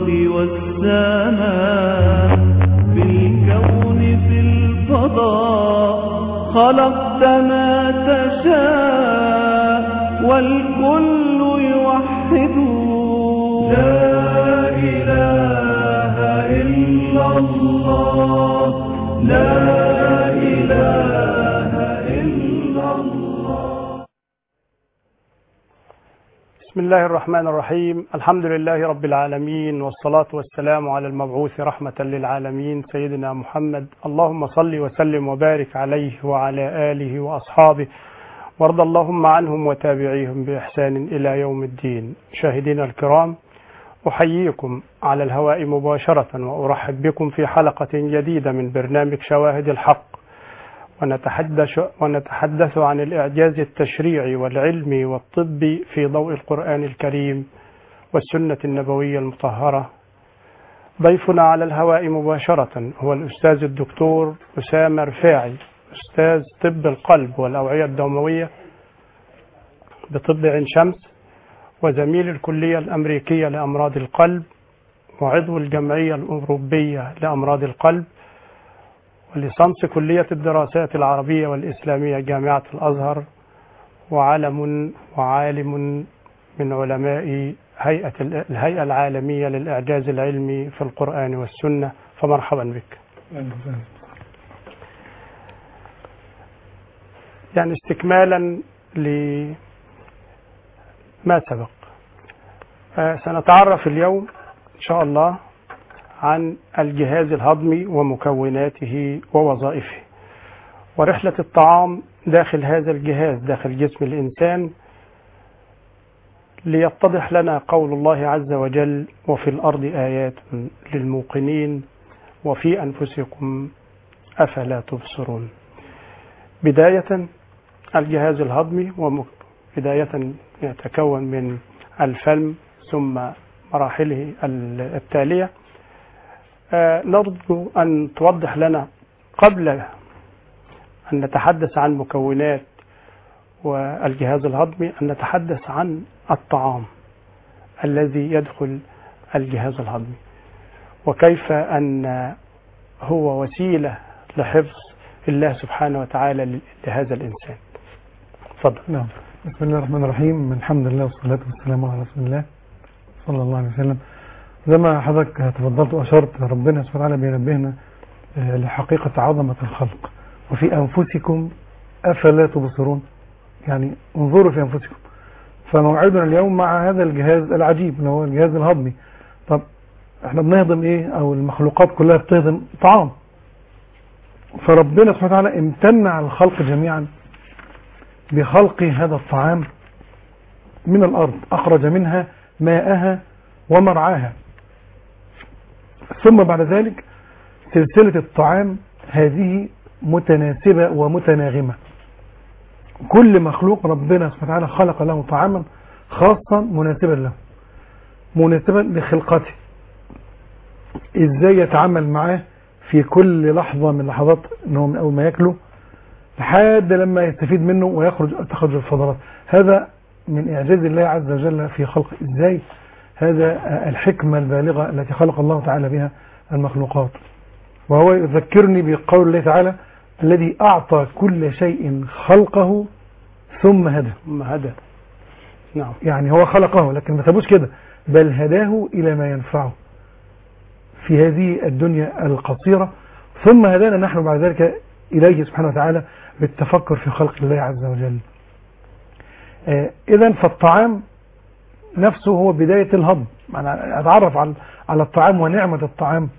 والسماء في الكون في الفضاء خلقت ما تشاء والكل يوحد لا إله إلا الله لا إله إلا الله بسم الله الرحمن الرحيم الحمد لله رب العالمين والصلاة والسلام على المبعوث رحمة للعالمين سيدنا محمد اللهم صل وسلم وبارك عليه وعلى آله وأصحابه وارض اللهم عنهم وتابعيهم بإحسان إلى يوم الدين شاهدين الكرام أحييكم على الهواء مباشرة وأرحب بكم في حلقة جديدة من برنامج شواهد الحق ونتحدث, ونتحدث عن الإعجاز التشريعي والعلمي والطبي في ضوء القرآن الكريم والسنة النبوية المطهرة ضيفنا على الهواء مباشرة هو الأستاذ الدكتور أسامة رفاعي أستاذ طب القلب والأوعية الدموية بطب عين شمس وزميل الكلية الأمريكية لأمراض القلب وعضو الجمعية الأوروبية لأمراض القلب وليسانس كلية الدراسات العربية والإسلامية جامعة الأزهر وعلم وعالم من علماء هيئة الهيئة العالمية للإعجاز العلمي في القرآن والسنة فمرحبا بك يعني استكمالا لما سبق سنتعرف اليوم إن شاء الله عن الجهاز الهضمي ومكوناته ووظائفه ورحلة الطعام داخل هذا الجهاز داخل جسم الإنسان ليتضح لنا قول الله عز وجل وفي الأرض آيات للموقنين وفي أنفسكم أفلا تبصرون بداية الجهاز الهضمي بداية يتكون من الفم ثم مراحله التالية نرجو أن توضح لنا قبل أن نتحدث عن مكونات والجهاز الهضمي أن نتحدث عن الطعام الذي يدخل الجهاز الهضمي وكيف أن هو وسيلة لحفظ الله سبحانه وتعالى لهذا الإنسان تفضل نعم بسم الله الرحمن الرحيم الحمد لله والصلاة والسلام على رسول الله صلى الله عليه وسلم زي ما حضرتك تفضلت وأشرت ربنا سبحانه وتعالى بينبهنا لحقيقة عظمة الخلق وفي أنفسكم أفلا تبصرون يعني انظروا في أنفسكم فموعدنا اليوم مع هذا الجهاز العجيب اللي هو الجهاز الهضمي طب احنا بنهضم ايه او المخلوقات كلها بتهضم طعام فربنا سبحانه وتعالى امتن على الخلق جميعا بخلق هذا الطعام من الأرض أخرج منها ماءها ومرعاها ثم بعد ذلك سلسلة الطعام هذه متناسبة ومتناغمة كل مخلوق ربنا سبحانه وتعالى خلق له طعاما خاصا مناسبا له مناسبا لخلقته ازاي يتعامل معاه في كل لحظة من لحظات انه من اول ما ياكله لحد لما يستفيد منه ويخرج تخرج الفضلات هذا من اعجاز الله عز وجل في خلقه ازاي هذا الحكمة البالغة التي خلق الله تعالى بها المخلوقات وهو يذكرني بقول الله تعالى الذي أعطى كل شيء خلقه ثم هدى ثم هدى نعم يعني هو خلقه لكن ما سابوش كده بل هداه إلى ما ينفعه في هذه الدنيا القصيرة ثم هدانا نحن بعد ذلك إليه سبحانه وتعالى بالتفكر في خلق الله عز وجل آه إذا فالطعام نفسه هو بداية الهضم أنا أتعرف على على الطعام ونعمة الطعام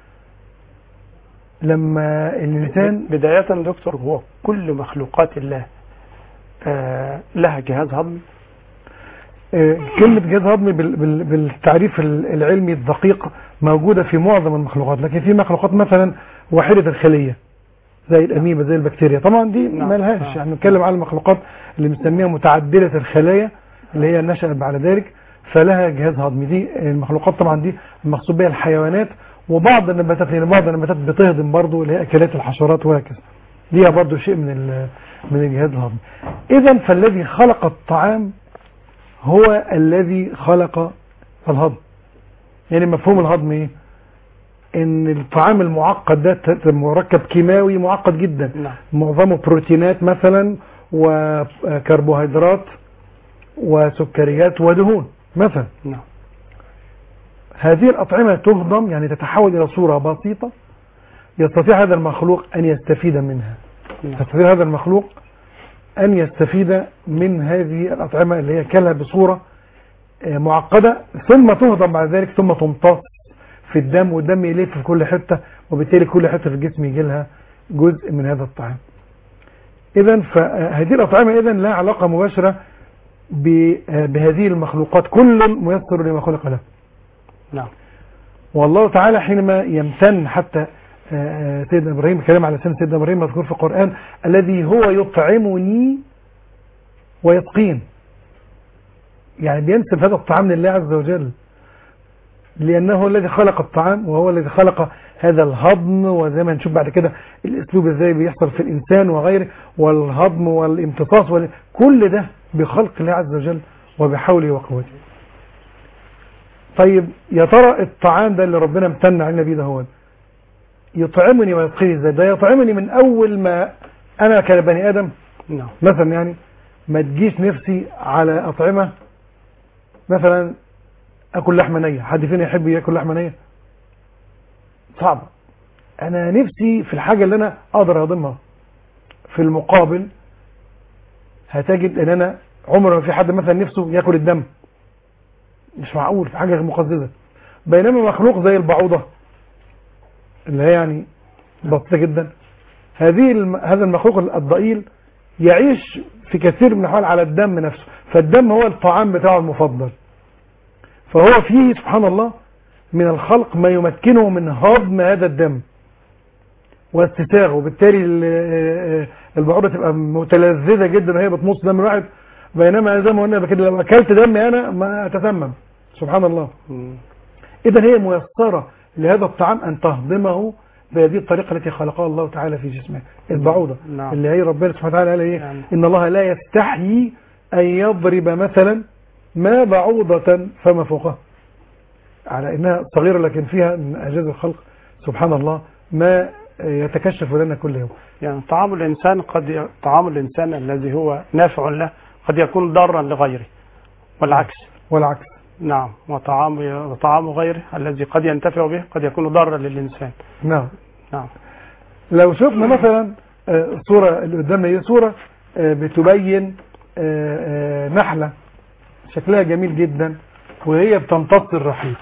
لما الإنسان بداية دكتور هو كل مخلوقات الله آه لها جهاز هضمي آه كلمة جهاز هضمي بال بال بالتعريف العلمي الدقيق موجودة في معظم المخلوقات لكن في مخلوقات مثلا واحدة الخلية زي الأميبا زي البكتيريا طبعا دي نعم. ما لهاش نعم. يعني نتكلم على المخلوقات اللي بنسميها متعددة الخلايا اللي هي نشأت بعد ذلك فلها جهاز هضمي دي المخلوقات طبعا دي المقصود بها الحيوانات وبعض النباتات لان بعض النباتات بتهضم برضه اللي هي اكلات الحشرات وهكذا ليها برضه شيء من ال- من الجهاز الهضمي اذا فالذي خلق الطعام هو الذي خلق الهضم يعني مفهوم الهضم ايه ان الطعام المعقد ده ت- مركب كيماوي معقد جدا نعم معظمه بروتينات مثلا وكربوهيدرات وسكريات ودهون مثلا نعم هذه الأطعمة تهضم يعني تتحول إلى صورة بسيطة يستطيع هذا المخلوق أن يستفيد منها نعم يستطيع هذا المخلوق أن يستفيد من هذه الأطعمة اللي هي كلها بصورة آه، معقدة ثم تهضم بعد ذلك ثم تمتص في الدم والدم يلف في كل حتة وبالتالي كل حتة في الجسم يجي لها جزء من هذا الطعام إذا فهذه الأطعمة إذا لها علاقة مباشرة ب- آه، بهذه المخلوقات كل ميسر لما خلق له نعم والله تعالى حينما يمتن حتى آه، آه، سيدنا ابراهيم كلام على لسان سيدنا ابراهيم مذكور في القران الذي هو يطعمني ويسقين يعني بينسب هذا الطعام لله عز وجل لانه هو الذي خلق الطعام وهو الذي خلق هذا الهضم وزي ما نشوف بعد كده الاسلوب ازاي بيحصل في الانسان وغيره والهضم والامتصاص وال- كل ده بخلق الله عز وجل وبحوله وقوته طيب يا ترى الطعام ده اللي ربنا امتن علينا بيه ده هو يطعمني ويسقيني ازاي ده يطعمني من اول ما انا كبني ادم نعم مثلا يعني ما تجيش نفسي على اطعمه مثلا اكل لحمه نيه حد فينا يحب ياكل لحمه نيه صعبه انا نفسي في الحاجه اللي انا اقدر اهضمها في المقابل هتجد ان انا عمر ما في حد مثلا نفسه ياكل الدم مش معقول في حاجه مقززه بينما مخلوق زي البعوضه اللي هي يعني بسيطه جدا هذه الم... هذا المخلوق الضئيل يعيش في كثير من الاحوال على الدم نفسه فالدم هو الطعام بتاعه المفضل فهو فيه سبحان الله من الخلق ما يمكنه من هضم هذا الدم واستساغه وبالتالي ال- البعوضه تبقى متلذذه جدا وهي بتمص دم الواحد بينما زي ما قلنا كده لو اكلت دمي انا ما اتسمم سبحان الله مم. اذا هي ميسره لهذا الطعام ان تهضمه بهذه الطريقه التي خلقها الله تعالى في جسمه البعوضه نعم. اللي هي ربنا سبحانه وتعالى قال ايه يعني. ان الله لا يستحيي ان يضرب مثلا ما بعوضه فما فوقها على انها صغيره لكن فيها من اعجاز الخلق سبحان الله ما يتكشف لنا كل يوم يعني طعام الإنسان قد ي... طعام الإنسان الذي هو نافع له قد يكون ضارا لغيره والعكس والعكس نعم وطعام وطعام غيره الذي قد ينتفع به قد يكون ضارا للإنسان نعم نعم لو شفنا مثلا آه، صورة اللي قدامنا هي صورة آه، بتبين آه، آه، نحلة شكلها جميل جدا وهي بتمتص الرحيق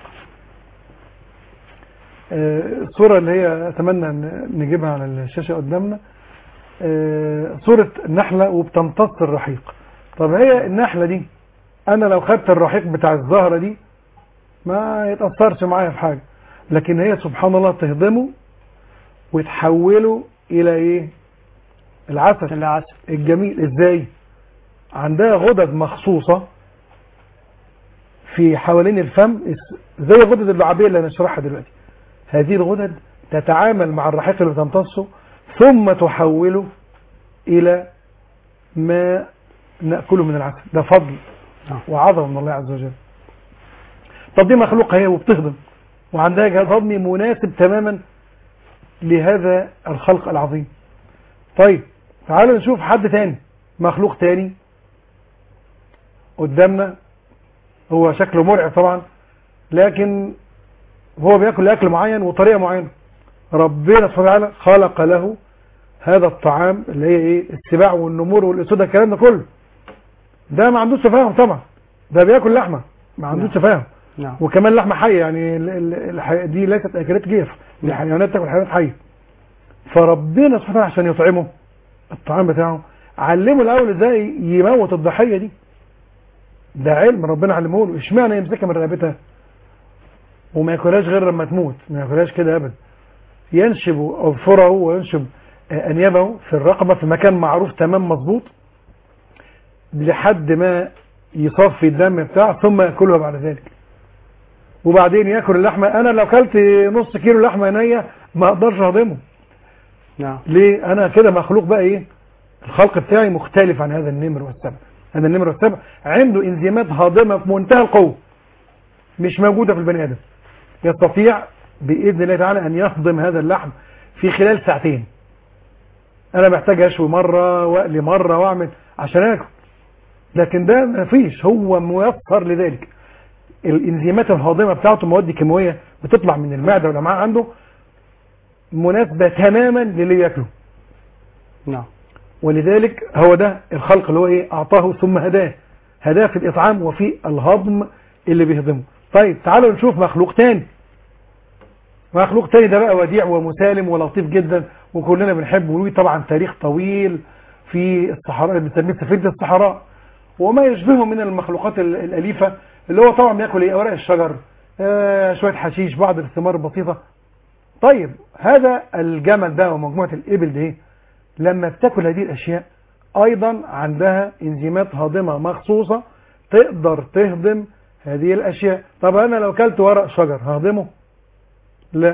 آه، الصورة اللي هي أتمنى أن نجيبها على الشاشة قدامنا آه، صورة نحلة وبتمتص الرحيق طب هي النحلة دي أنا لو خدت الرحيق بتاع الزهرة دي ما يتأثرش معايا في حاجة لكن هي سبحان الله تهضمه وتحوله الى ايه العسل العسل الجميل ازاي عندها غدد مخصوصة في حوالين الفم اس- زي غدد اللعابية اللي هنشرحها دلوقتي هذه الغدد تتعامل مع الرحيق اللي بتمتصه ثم تحوله الى ما نأكله من العسل ده فضل نعم. وعظمة من الله عز وجل طب دي مخلوقة هي وبتخدم وعندها جهاز هضمي مناسب تماما لهذا الخلق العظيم طيب تعالوا نشوف حد تاني مخلوق تاني قدامنا هو شكله مرعب طبعا لكن هو بياكل اكل معين وطريقه معينه ربنا سبحانه وتعالى خلق له هذا الطعام اللي هي ايه السباع والنمور والاسود الكلام ده كله ده ما عندوش تفاهم طبعا ده بياكل لحمه ما عندوش نعم. تفاهم نعم وكمان لحمه حيه يعني ال- ال- الح- دي ليست اكلات جيف دي حيوانات تاكل حيوانات حيه فربنا سبحانه وتعالى عشان يطعمه الطعام بتاعه علمه الاول ازاي يموت الضحيه دي ده علم ربنا علمه له اشمعنى يمسكها من رقبتها وما ياكلهاش غير لما تموت ما ياكلهاش كده ابدا ينشب اظفره وينشب آه، انيابه في الرقبه في مكان معروف تمام مظبوط لحد ما يصفي الدم بتاعه ثم ياكلها بعد ذلك وبعدين ياكل اللحمه انا لو اكلت نص كيلو لحمه نيه ما اقدرش اهضمه نعم ليه انا كده مخلوق بقى ايه الخلق بتاعي مختلف عن هذا النمر والسبع هذا النمر والسبع عنده انزيمات هاضمه في منتهى القوه مش موجوده في البني ادم يستطيع باذن الله تعالى ان يهضم هذا اللحم في خلال ساعتين انا محتاج اشوي مره واقلي مره واعمل عشان اكل لكن ده ما فيش هو ميسر لذلك الانزيمات الهاضمه بتاعته مواد كيماويه بتطلع من المعده والامعاء عنده مناسبه تماما للي ياكله نعم ولذلك هو ده الخلق اللي هو ايه اعطاه ثم هداه هداه في الاطعام وفي الهضم اللي بيهضمه طيب تعالوا نشوف مخلوق تاني مخلوق تاني ده بقى وديع ومسالم ولطيف جدا وكلنا بنحبه وله طبعا تاريخ طويل في الصحراء اللي بنسميه سفينه الصحراء وما يشبهه من المخلوقات ال- الاليفه اللي هو طبعا بياكل ايه اوراق الشجر آه شويه حشيش بعض الثمار البسيطه طيب هذا الجمل ده ومجموعه الابل دي لما بتاكل هذه الاشياء ايضا عندها انزيمات هاضمه مخصوصه تقدر تهضم هذه الاشياء طب انا لو كلت ورق شجر ههضمه لا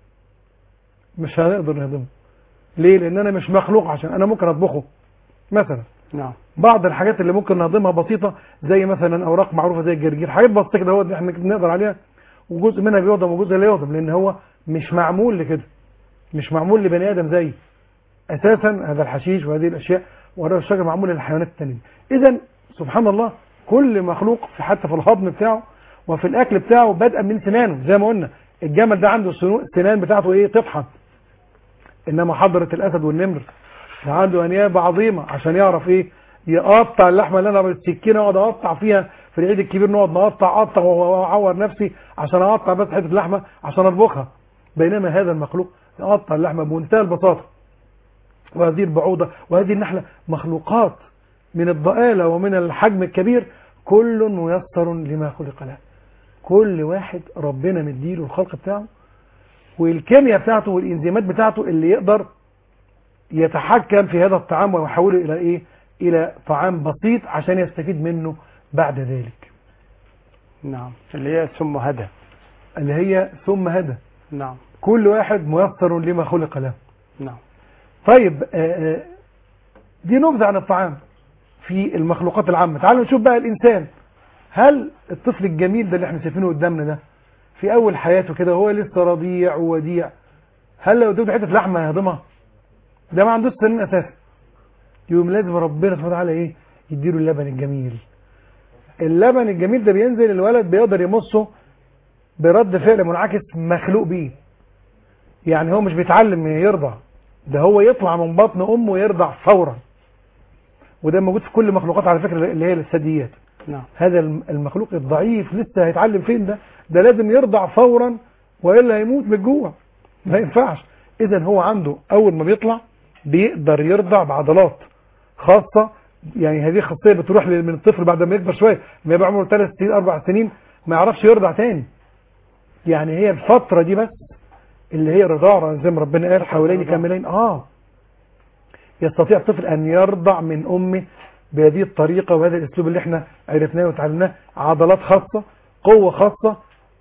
مش هنقدر نهضمه ليه لان انا مش مخلوق عشان انا ممكن اطبخه مثلا نعم بعض الحاجات اللي ممكن نهضمها بسيطه زي مثلا اوراق معروفه زي الجرجير حاجات بسيطه كده هو احنا نقدر عليها وجزء منها بيهضم وجزء لا يهضم لان هو مش معمول لكده مش معمول لبني ادم زي اساسا هذا الحشيش وهذه الاشياء وراء الشجر معمول للحيوانات التانية اذا سبحان الله كل مخلوق في حتى في الهضم بتاعه وفي الاكل بتاعه بدءا من سنانه زي ما قلنا الجمل ده عنده سنو- السنان بتاعته ايه تطحن انما حضره الاسد والنمر ده عنده انياب عظيمه عشان يعرف ايه يقطع اللحمه اللي انا بالسكينه اقعد اقطع فيها في العيد الكبير نقعد نقطع اقطع واعور نفسي عشان اقطع بس حته لحمه عشان اطبخها بينما هذا المخلوق يقطع اللحمه بمنتهى البساطه وهذه البعوضه وهذه النحله مخلوقات من الضآلة ومن الحجم الكبير كل ميسر لما خلق له كل واحد ربنا مديله الخلق بتاعه والكيمياء بتاعته والانزيمات بتاعته اللي يقدر يتحكم في هذا الطعام ويحوله الى ايه الى طعام بسيط عشان يستفيد منه بعد ذلك نعم اللي هي ثم هدى اللي هي ثم هدى نعم كل واحد ميسر لما خلق له نعم طيب آه، آه، دي نبذة عن الطعام في المخلوقات العامة تعالوا نشوف بقى الإنسان هل الطفل الجميل ده اللي احنا شايفينه قدامنا ده في أول حياته كده هو لسه رضيع ووديع هل لو اديته حتة لحمة هيهضمها؟ ده ما عندوش سنين أساسا يقوم لازم ربنا سبحانه وتعالى إيه؟ يديله اللبن الجميل اللبن الجميل ده بينزل الولد بيقدر يمصه برد فعل منعكس مخلوق بيه يعني هو مش بيتعلم يرضع ده هو يطلع من بطن امه يرضع فورا وده موجود في كل المخلوقات على فكره اللي هي الثدييات نعم هذا الم- المخلوق الضعيف لسه هيتعلم فين ده ده لازم يرضع فورا والا هيموت من الجوع ما ينفعش اذا هو عنده اول ما بيطلع بيقدر يرضع بعضلات خاصه يعني هذه خاصيه بتروح لل- من الطفل بعد ما يكبر شويه ما يبقى عمره 3 سنين 4 سنين ما يعرفش يرضع تاني يعني هي الفتره دي بس اللي هي رضاعة زي ما ربنا قال حوالين كاملين اه يستطيع الطفل ان يرضع من امه بهذه الطريقة وهذا الاسلوب اللي احنا عرفناه وتعلمناه عضلات خاصة قوة خاصة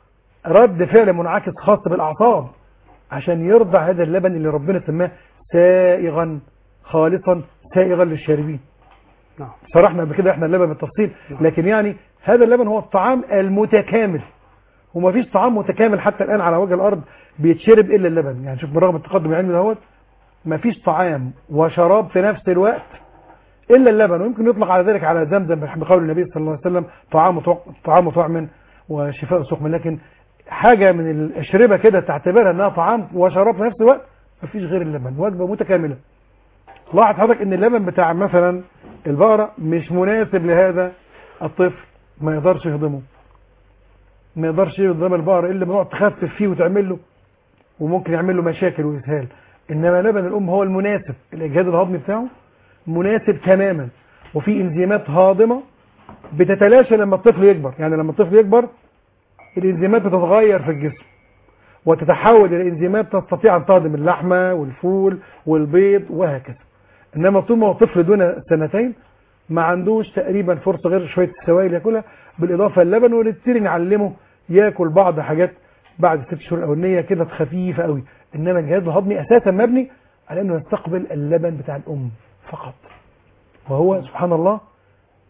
رد فعل منعكس خاص بالاعصاب عشان يرضع هذا اللبن اللي ربنا سماه سائغا خالصا سائغا للشاربين نعم شرحنا قبل كده احنا اللبن بالتفصيل لكن يعني هذا اللبن هو الطعام المتكامل وما فيش طعام متكامل حتى الان على وجه الارض بيتشرب الا اللبن يعني شوف برغم التقدم العلمي دهوت ما فيش طعام وشراب في نفس الوقت الا اللبن ويمكن يطلق على ذلك على زمزم بقول النبي صلى الله عليه وسلم طعام طع- طعام طعم وشفاء سقم لكن حاجه من الاشربه كده تعتبرها انها طعام وشراب في نفس الوقت ما فيش غير اللبن وجبه متكامله لاحظ حضرتك ان اللبن بتاع مثلا البقره مش مناسب لهذا الطفل ما يقدرش يهضمه ما يقدرش يهضم البقره الا بنقعد تخفف فيه وتعمل له وممكن يعمل له مشاكل واسهال انما لبن الام هو المناسب الاجهاد الهضمي بتاعه مناسب تماما وفي انزيمات هاضمه بتتلاشى لما الطفل يكبر يعني لما الطفل يكبر الانزيمات بتتغير في الجسم وتتحول الى انزيمات تستطيع ان تهضم اللحمه والفول والبيض وهكذا انما طول ما هو طفل دون سنتين ما عندوش تقريبا فرصه غير شويه السوائل ياكلها بالاضافه للبن ونبتدي نعلمه ياكل بعض حاجات بعد ست شهور الاولانيه كده خفيفه قوي انما الجهاز الهضمي اساسا مبني على انه يستقبل اللبن بتاع الام فقط وهو سبحان الله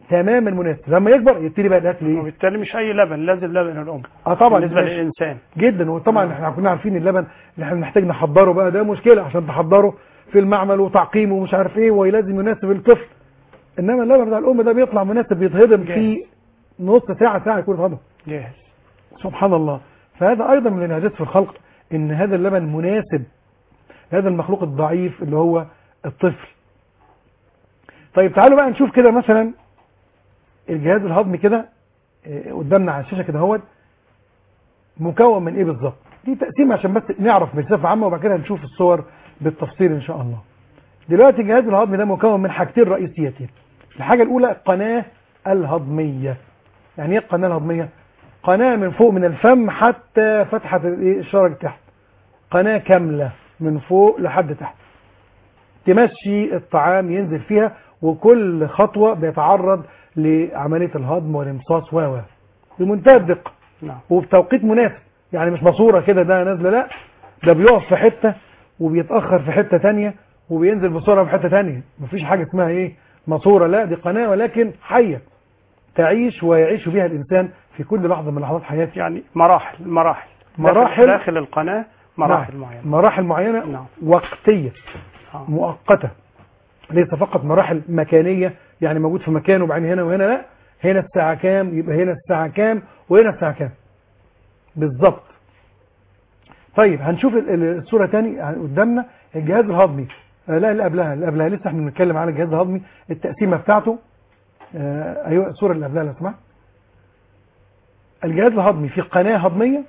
تماما مناسب لما يكبر يبتدي بقى الاكل ايه وبالتالي مش اي لبن لازم لبن الام اه طبعا بالنسبه ماشي. للانسان جدا وطبعا احنا كنا عارفين اللبن اللي احنا بنحتاج نحضره بقى ده مشكله عشان تحضره في المعمل وتعقيمه ومش عارف ايه ولازم يناسب الطفل انما اللبن بتاع الام ده بيطلع مناسب بيتهضم في نص ساعه ساعه يكون اتهضم جاهز سبحان الله فهذا ايضا من الانعاجات في الخلق ان هذا اللبن مناسب هذا المخلوق الضعيف اللي هو الطفل طيب تعالوا بقى نشوف كده مثلا الجهاز الهضمي كده آه، قدامنا على الشاشه كده اهوت مكون من ايه بالظبط دي تقسيم عشان بس نعرف بصفه عامه وبعد كده هنشوف الصور بالتفصيل ان شاء الله دلوقتي الجهاز الهضمي ده مكون من حاجتين رئيسيتين الحاجه الاولى القناه الهضميه يعني ايه القناه الهضميه قناه من فوق من الفم حتى فتحه الإيه؟ الشرج تحت قناه كامله من فوق لحد تحت تمشي الطعام ينزل فيها وكل خطوه بيتعرض لعمليه الهضم والامصاص و و بمنتهى الدقه نعم وفي توقيت مناسب يعني مش ماسوره كده ده نازله لا ده بيقف في حته وبيتاخر في حته تانية وبينزل بسرعه في حته تانية مفيش حاجه اسمها ايه ماسوره لا دي قناه ولكن حيه تعيش ويعيش بها الانسان في كل لحظه من لحظات حياته يعني مراحل مراحل مراحل. داخل, داخل القناه مراحل نعم. معينه مراحل معينه نعم. وقتيه آه. مؤقته ليس فقط مراحل مكانيه يعني موجود في مكان وبعدين هنا وهنا لا هنا الساعه كام يبقى هنا الساعه كام وهنا الساعه كام بالظبط طيب هنشوف ال- ال- الصوره تاني يعني قدامنا الجهاز الهضمي آه لا اللي قبلها اللي قبلها لسه احنا بنتكلم على الجهاز الهضمي التقسيمه بتاعته آه ايوه الصوره اللي قبلها لو سمحت الجهاز الهضمي في قناه هضميه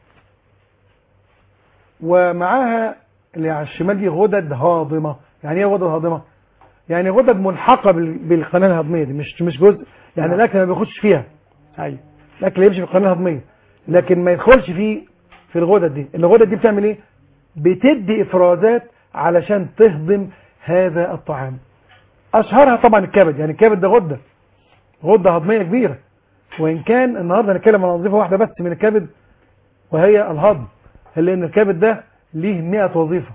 ومعاها اللي على الشمال دي غدد هاضمه يعني ايه غدد هاضمه يعني غدد ملحقه بال- بالقناه الهضميه دي مش مش جزء يعني نعم. الاكل ما بيخش فيها ايوه الاكل يمشي في القناه الهضميه لكن ما يدخلش في في الغدد دي الغدد دي بتعمل ايه بتدي افرازات علشان تهضم هذا الطعام اشهرها طبعا الكبد يعني الكبد ده غده غده هضميه كبيره وان كان النهارده هنتكلم عن وظيفه واحده بس من الكبد وهي الهضم لان الكبد ده ليه 100 وظيفه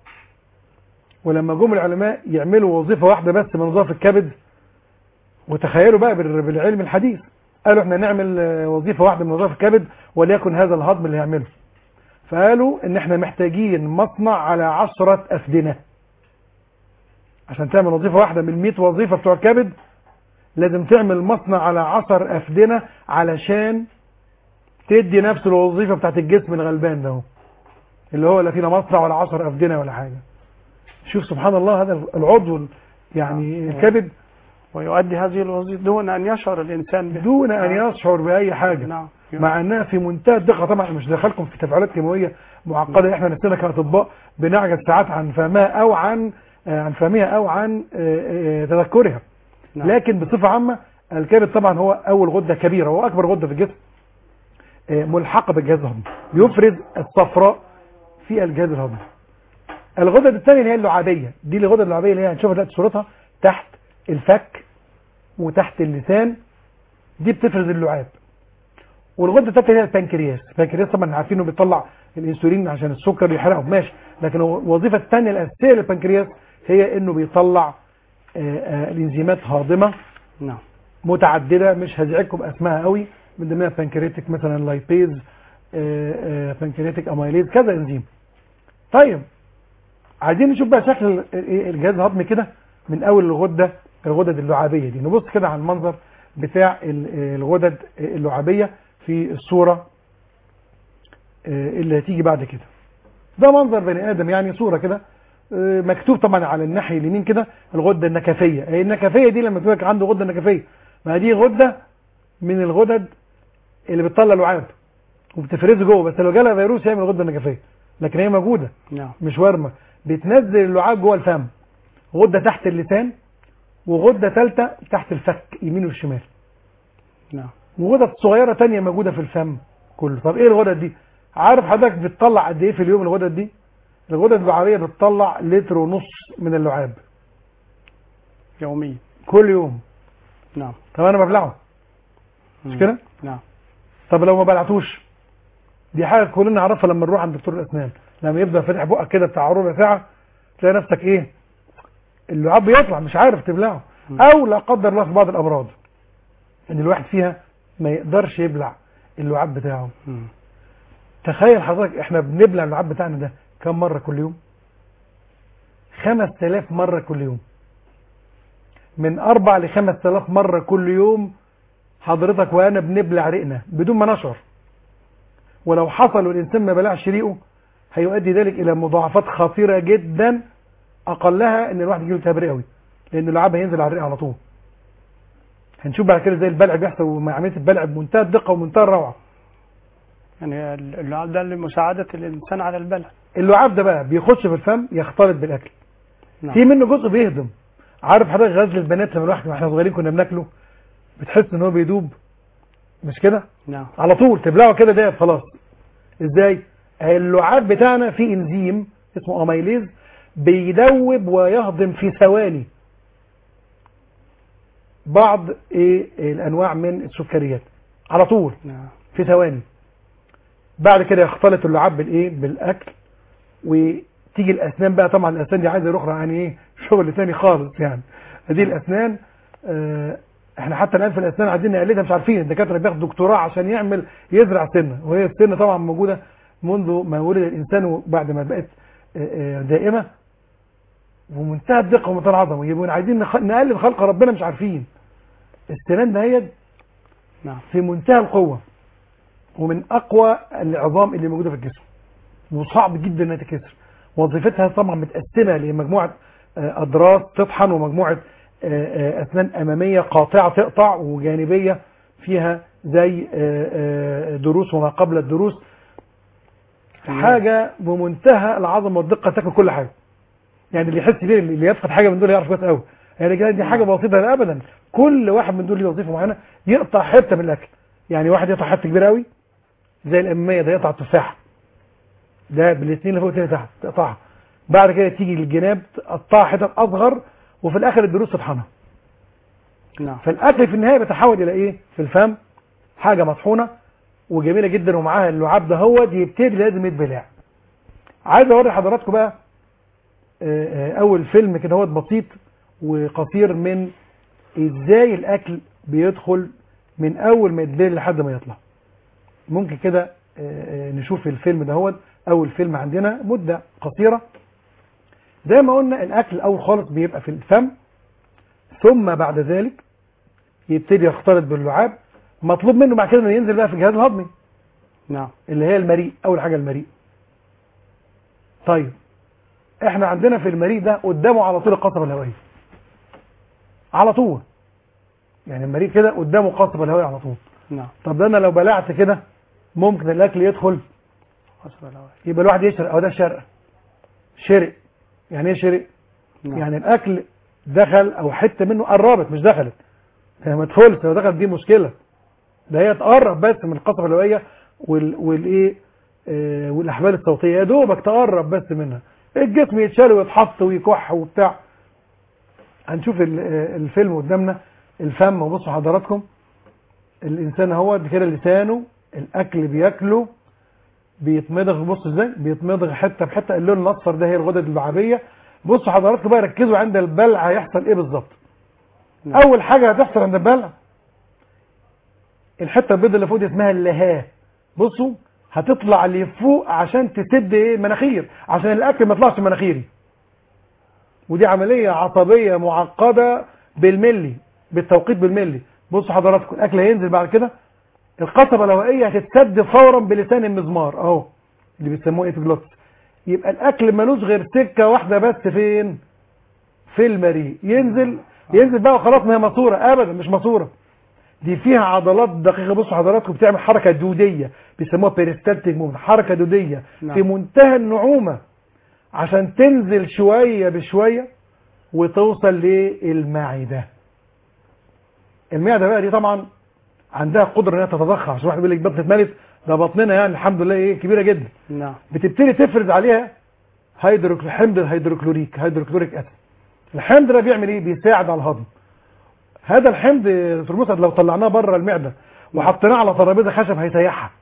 ولما جم العلماء يعملوا وظيفه واحده بس من وظائف الكبد وتخيلوا بقى بال- بالعلم الحديث قالوا احنا نعمل آه، وظيفه واحده من وظائف الكبد وليكن هذا الهضم اللي هيعمله فقالوا ان احنا محتاجين مصنع على عشرة افدنه عشان تعمل وظيفه واحده من 100 وظيفه بتوع الكبد لازم تعمل مصنع على 10 افدنه علشان تدي نفس الوظيفه بتاعت الجسم الغلبان ده اهو. اللي هو لا فينا مصنع ولا 10 افدنه ولا حاجه شوف سبحان الله هذا العضو يعني الكبد ويؤدي هذه الوظيفه دون ان يشعر الانسان بها دون ان يشعر باي حاجه نعم مع انها في منتهى الدقه طبعا مش دخلكم في تفاعلات كيماويه معقده احنا نفسنا كاطباء بنعجز ساعات عن فهمها او عن آه، عن فهمها او عن آه، آه، تذكرها نعم. لكن بصفه عامه الكبد طبعا هو اول غده كبيره هو اكبر غده في الجسم آه، ملحقه بالجهاز الهضمي بيفرز الصفراء في الجهاز الهضمي الغدد الثانيه اللي هي اللعابيه دي الغدد اللعابيه اللي هي هنشوفها دلوقتي صورتها تحت الفك وتحت اللسان دي بتفرز اللعاب والغده الثالثه هي البنكرياس البنكرياس طبعا عارفين انه بيطلع الانسولين عشان السكر يحرقه ماشي لكن هو الوظيفه الثانيه الاساسيه للبنكرياس هي انه بيطلع آه، آه، الانزيمات هاضمه نعم متعدده مش هزعجكم باسمها قوي من ضمنها بنكريتك مثلا لايبيز بنكريتك اميليز كذا انزيم طيب عايزين نشوف بقى شكل ال- ال- الجهاز الهضمي كده من اول الغده الغدد اللعابيه دي نبص كده على المنظر بتاع ال- الغدد اللعابيه في الصوره آه، اللي هتيجي بعد كده ده منظر بني ادم يعني صوره كده آه، مكتوب طبعا على الناحيه اليمين كده الغده النكفيه هي النكفيه دي لما تقول لك عنده غده نكفيه ما دي غده من الغدد اللي بتطلع لعاب وبتفرزه جوه بس لو جالها فيروس يعمل غده نكفيه لكن هي موجوده نعم مش ورمه بتنزل اللعاب جوه الفم غده تحت اللسان وغده ثالثه تحت الفك يمين والشمال نعم وغدد صغيره تانية موجوده في الفم كله طب ايه الغدد دي عارف حضرتك بتطلع قد ايه في اليوم الغدد دي الغدد اللعابيه بتطلع لتر ونص من اللعاب يوميا كل يوم نعم طب انا ببلعه مش كده نعم طب لو ما بلعتوش دي حاجه كلنا نعرفها لما نروح عند دكتور الاسنان لما يبدا فاتح بقك كده بتاع ربع ساعه تلاقي نفسك ايه اللعاب بيطلع مش عارف تبلعه مم. او لا قدر الله في بعض الامراض ان الواحد فيها ما يقدرش يبلع اللعاب بتاعه مم. تخيل حضرتك احنا بنبلع اللعاب بتاعنا ده كم مرة كل يوم 5000 مرة كل يوم من أربع ل 5000 مرة كل يوم حضرتك وأنا بنبلع ريقنا بدون ما نشعر ولو حصل والإنسان ما بلعش ريقه هيؤدي ذلك إلى مضاعفات خطيرة جدا أقلها إن الواحد يجيله التهاب رئوي لأن اللعاب هينزل على الرئة على طول هنشوف بعد كده ازاي البلع بيحصل ومع عملية البلع بمنتهى الدقة ومنتهى الروعة يعني اللعاب ده لمساعدة الإنسان على البلع اللعاب ده بقى بيخش في الفم يختلط بالأكل نعم. في منه جزء بيهضم عارف حضرتك غزل البنات لما الواحد واحنا صغيرين كنا بناكله بتحس ان هو بيدوب مش كده نعم على طول تبلعه كده ده خلاص ازاي اللعاب بتاعنا فيه انزيم اسمه اميليز بيدوب ويهضم في ثواني بعض ايه الانواع من السكريات على طول نعم في ثواني بعد كده يختلط اللعاب بالايه بالاكل وتيجي الاسنان بقى طبعا الاسنان دي عايزه اخرى يعني ايه شغل تاني خالص يعني هذه الاسنان آه احنا حتى الان في الاسنان عايزين نقلدها مش عارفين الدكاتره بياخدوا دكتوراه عشان يعمل يزرع سنه وهي السنه طبعا موجوده منذ ما ولد الانسان وبعد ما بقت آه، آه، دائمه ومنتهى الدقه ومنتهى العظمه يبقوا عايزين نخ- نقلد خلق ربنا مش عارفين السنان دهيت نعم في منتهى القوة ومن أقوى العظام اللي موجودة في الجسم وصعب جدا انها تتكسر وظيفتها طبعا متقسمة لمجموعة آه، أضراس تطحن ومجموعة آه، آه، أسنان أمامية قاطعة تقطع وجانبية فيها زي آه، آه، دروس وما قبل الدروس حاجة بمنتهى العظمة والدقة تاكل كل حاجة يعني اللي يحس بيه اللي يفقد حاجة من دول يعرف كويس قوي يعني كده دي حاجة بسيطة لا أبدا كل واحد من دول له وظيفة معينة يقطع حتة من الأكل يعني واحد يقطع حتة كبيرة قوي زي الأمامية ده يقطع التفاحة ده بالاثنين اللي فوق والتاني تحت تقطعها بعد كده تيجي الجناب تقطعها حتت أصغر وفي الآخر الدروس تطحنها نعم فالاكل في النهايه بيتحول الى ايه في الفم حاجه مطحونه وجميله جدا ومعاها اللعاب ده هو يبتدي لازم يتبلع عايز اوري حضراتكم بقى آه، آه، اول فيلم كده هو بسيط وقصير من ازاي الاكل بيدخل من اول ما يتبلع لحد ما يطلع ممكن كده آه، آه، نشوف الفيلم ده هو اول فيلم عندنا مده قصيره زي ما قلنا الاكل الاول خالص بيبقى في الفم ثم بعد ذلك يبتدي يختلط باللعاب مطلوب منه بعد كده انه ينزل بقى في الجهاز الهضمي نعم اللي هي المريء اول حاجه المريء طيب احنا عندنا في المريء ده قدامه على طول القصبه الهوائيه على طول يعني المريء كده قدامه القصبه الهوائيه على طول نعم طب ده انا لو بلعت كده ممكن الاكل يدخل حسب الهواء يبقى الواحد يشرق او ده شرق شرق يعني ايه شرق نعم يعني الاكل دخل او حته منه قربت مش دخلت هي ما تدخلش لو دخلت دي مشكله ده هي تقرب بس من القصبه الهوائيه وال والايه آه والاحبال الصوتيه يا دوبك تقرب بس منها الجسم يتشال ويتحط ويكح وبتاع هنشوف ال- آه، الفيلم قدامنا الفم وبصوا حضراتكم الانسان هو كده لسانه الاكل بياكله بيتمضغ بص ازاي بيتمضغ حته بحته اللون الاصفر ده هي الغدد اللعابيه بصوا حضراتكم بقى ركزوا عند البلع هيحصل ايه بالظبط نعم. اول حاجه هتحصل عند البلع الحته البيضاء اللي فوق دي اسمها اللهاه بصوا هتطلع لفوق عشان تسد ايه المناخير عشان الاكل ما يطلعش من مناخيري ودي عمليه عصبيه معقده بالملي بالتوقيت بالملي بصوا حضراتكم الاكل هينزل بعد كده القصبه الهوائيه هتتسد فورا بلسان المزمار اهو اللي بيسموه ايبيجلوتس يبقى الاكل ملوش غير سكه واحده بس فين في المريء ينزل ينزل بقى وخلاص ما هي ماسوره ابدا مش ماسوره دي فيها عضلات دقيقه بصوا حضراتكم بتعمل حركه دوديه بيسموها بيريستالتيك موفمنت حركه دوديه نعم. في منتهى النعومه عشان تنزل شويه بشويه وتوصل للمعده المعده بقى دي طبعا عندها قدره انها تتضخم عشان واحد يقول لك بطنه اتملت ده بطننا يعني الحمد لله ايه كبيره جدا نعم بتبتدي تفرز عليها هيدروك حمض الهيدروكلوريك هيدروكلوريك اسيد الحمض ده بيعمل ايه بيساعد على الهضم هذا الحمض في المسعد لو طلعناه بره المعده وحطيناه على ترابيزه خشب هيسيحها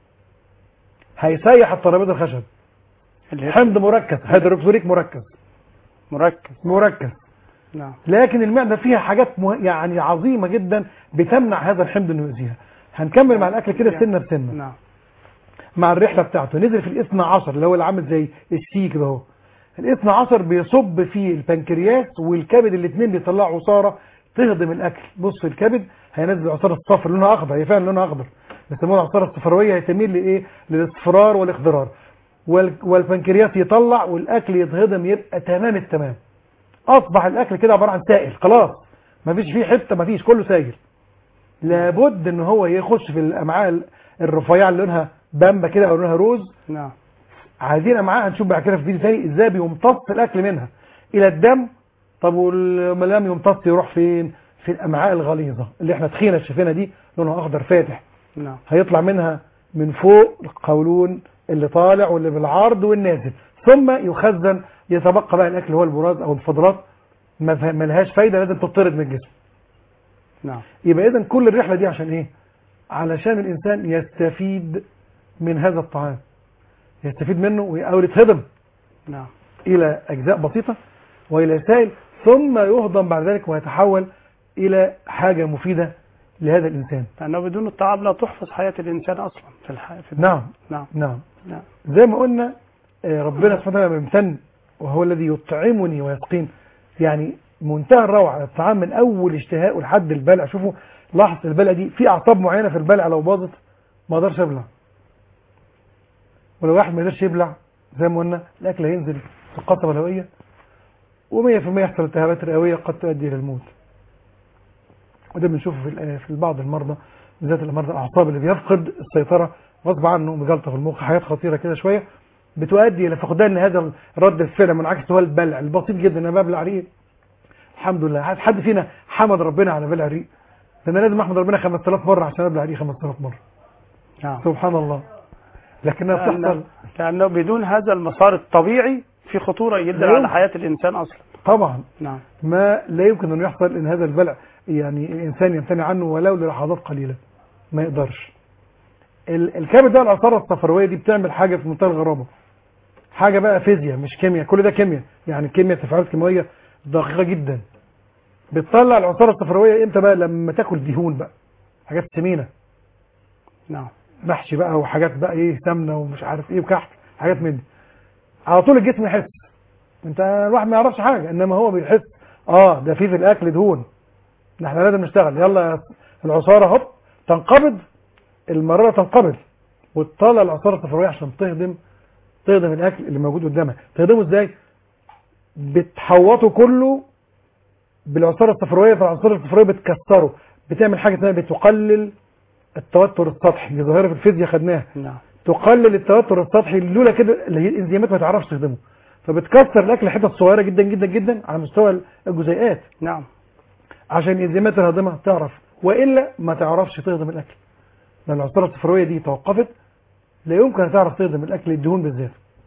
هيسيح الترابيزه الخشب اللي هي حمض مركز هيدروكلوريك مركز مركز مركز نعم لكن المعده فيها حاجات مه... يعني عظيمه جدا بتمنع هذا الحمض انه يؤذيها هنكمل مع الاكل كده سنه بسنه نعم مع الرحله بتاعته نزل في الاثنى عشر اللي هو اللي عامل زي السي كده اهو الاثنى عشر بيصب في البنكرياس والكبد الاثنين بيطلعوا عصاره تهضم الاكل بص الكبد هينزل عصاره الصفر لونها اخضر هي فعلا لونها اخضر بيسموها العصاره الصفراويه هتميل لايه للاصفرار والاخضرار وال... والبنكرياس يطلع والاكل يتهضم يبقى تمام التمام اصبح الاكل كده عباره عن سائل خلاص مفيش فيه حته مفيش كله سائل لابد ان هو يخش في الامعاء الرفيعه اللي لونها بامبا كده او لونها روز نعم عايزين امعاء هنشوف بعد كده في فيديو تاني ازاي بيمتص الاكل منها الى الدم طب ولما لم يمتص يروح فين في الامعاء الغليظه اللي احنا تخينه شايفينها دي لونها اخضر فاتح نعم هيطلع منها من فوق القولون اللي طالع واللي بالعرض والنازل ثم يخزن يتبقى بقى الاكل هو البراز او الفضلات ما فه- ما لهاش فايده لازم تطرد من الجسم نعم يبقى اذا كل الرحله دي عشان ايه علشان الانسان يستفيد من هذا الطعام يستفيد منه ويحاول يتهضم نعم الى اجزاء بسيطه والى سائل ثم يهضم بعد ذلك ويتحول الى حاجه مفيده لهذا الانسان لأنه بدون الطعام لا تحفظ حياة الإنسان أصلا في الحياة في نعم نعم نعم نعم زي ما قلنا آه، ربنا سبحانه وتعالى بيمتن وهو الذي يطعمني ويسقين يعني منتهى الروعه الطعام من اول اشتهاء لحد البلع شوفوا لاحظ البلع دي في اعصاب معينه في البلع لو باظت ما اقدرش ابلع ولو واحد ما قدرش يبلع زي ما قلنا الاكل هينزل في القصبه الهوائيه و100% يحصل التهابات رئويه قد تؤدي الى الموت وده بنشوفه في ال- في بعض المرضى بالذات المرضى الاعصاب اللي بيفقد السيطره غصب عنه بجلطه في المخ حاجات خطيره كده شويه بتؤدي الى فقدان هذا رد الفعل منعكس هو البلع البسيط جدا انا ببلع ريق الحمد لله حد- حد فينا حمد ربنا على بلع ريق ده انا لازم احمد ربنا 5000 مره عشان ابلع ريق 5000 مره نعم سبحان الله لكنها بتحصل لأنه, لأنه بدون هذا المسار الطبيعي في خطورة جدا لا على يمكن. حياة الإنسان أصلا طبعا نعم ما لا يمكن ان يحصل ان هذا البلع يعني الانسان يمتنع عنه ولو للحظات قليله ما يقدرش ال- الكبد ده العصاره الصفراويه دي بتعمل حاجه في منتهى الغرابه حاجه بقى فيزياء مش كيمياء كل ده كيمياء يعني كيمياء تفاعلات كيميائيه دقيقه جدا بتطلع العصاره الصفراويه امتى بقى لما تاكل دهون بقى حاجات سمينه نعم محشي بقى وحاجات بقى ايه سمنه ومش عارف ايه وكحك حاجات من دي على طول الجسم يحس انت الواحد ما يعرفش حاجه انما هو بيحس اه ده في في الاكل دهون ده احنا لازم نشتغل يلا يا العصاره هوب تنقبض المراره تنقبض وتطلع العصاره الصفراويه عشان تهضم تهضم الاكل اللي موجود قدامها تهضمه ازاي بتحوطه كله بالعصاره الصفراويه فالعصاره الصفراويه بتكسره بتعمل حاجه اسمها بتقلل التوتر السطحي دي ظاهره في الفيزياء خدناها نعم تقلل التوتر السطحي اللي لولا كده اللي هي الانزيمات ما تعرفش تهضمه فبتكسر الاكل حتت صغيره جدا جدا جدا على مستوى الجزيئات نعم عشان الانزيمات الهاضمه تعرف والا ما تعرفش تهضم الاكل لان العصاره الصفراويه دي توقفت لا يمكن تعرف تهضم الاكل الدهون بالذات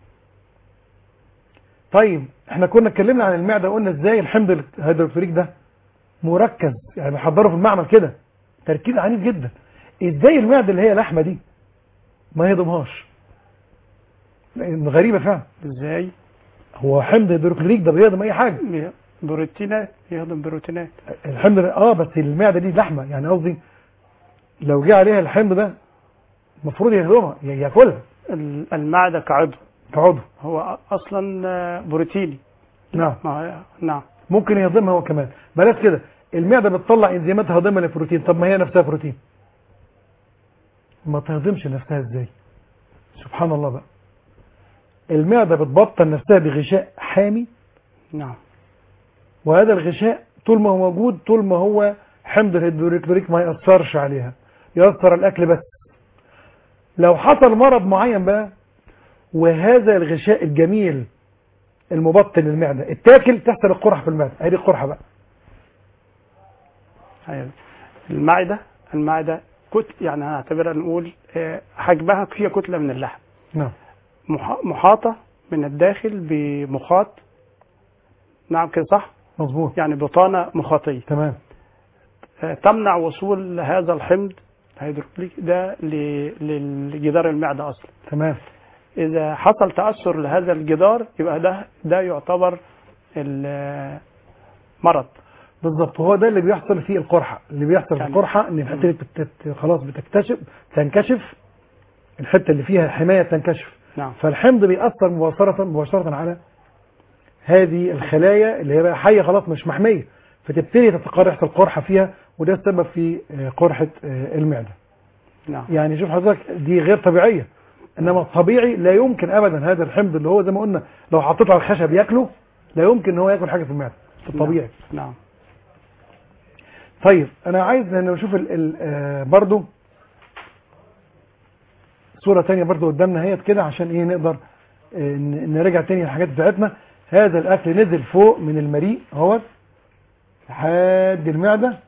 طيب احنا كنا اتكلمنا عن المعده قلنا ازاي الحمض الهيدروكلوريك ده مركز يعني بيحضره في المعمل كده تركيز عنيف جدا ازاي المعده اللي هي لحمه دي ما يهضمهاش لان غريبه فعلا ازاي هو حمض هيدروكلوريك ده بيهضم اي حاجه بي- بروتينات يهضم بروتينات الحمض ده- اه بس المعده دي لحمه يعني قصدي لو جه عليها الحمض ده المفروض يهضمها ي- ياكلها ال- المعدة كعضو كعضو هو أصلا آه، بروتيني نعم ما هو- نعم ممكن يهضمها هو كمان بلاش كده المعده بتطلع انزيمات هاضمه للبروتين طب ما هي نفسها بروتين ما تهضمش نفسها ازاي سبحان الله بقى المعده بتبطن نفسها بغشاء حامي نعم وهذا الغشاء طول ما هو موجود طول ما هو حمض الهيدروكلوريك ما يأثرش عليها يأثر الأكل بس لو حصل مرض معين بقى وهذا الغشاء الجميل المبطن للمعدة اتاكل تحصل القرحة في المعدة هذه القرحة بقى أيوة. المعدة المعدة كت يعني هنعتبرها نقول آه، حجمها هي كتلة من اللحم نعم مح- محاطة من الداخل بمخاط نعم كده صح مظبوط يعني بطانة مخاطية تمام آه، تمنع وصول هذا الحمض الهيدروكليك ده ل- لجدار المعدة أصلا تمام إذا حصل تأثر لهذا الجدار يبقى ده ده يعتبر ال- مرض بالظبط هو ده اللي بيحصل في القرحه اللي بيحصل في يعني- القرحه ان الحته اللي بتت... خلاص بتكتشف تنكشف الحته اللي فيها حمايه تنكشف نعم فالحمض بيأثر مباشرة مباشرة على هذه الخلايا اللي هي بقى حية خلاص مش محمية فتبتدي تتقرح يحصل قرحة فيها وده السبب في آه، قرحة آه، المعدة نعم يعني شوف حضرتك دي غير طبيعية انما الطبيعي لا يمكن ابدا هذا الحمض اللي هو زي ما قلنا لو حطيته على الخشب ياكله لا يمكن ان هو ياكل حاجة في المعدة في الطبيعي نعم طيب انا عايز ان نشوف ال ال آه، برضو صورة تانية برضو قدامنا هي كده عشان ايه نقدر آه، ن- نرجع تاني الحاجات بتاعتنا هذا الاكل نزل فوق من المريء اهوت لحد المعدة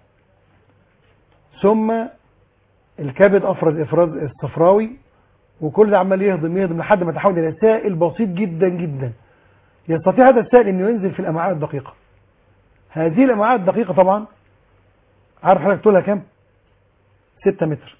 ثم الكبد افرز افراز الصفراوي وكل ده عمال يهضم يهضم لحد ما تحول الى سائل بسيط جدا جدا يستطيع هذا السائل انه ينزل في الامعاء الدقيقة هذه الامعاء الدقيقة طبعا عارف حضرتك طولها كام 6 متر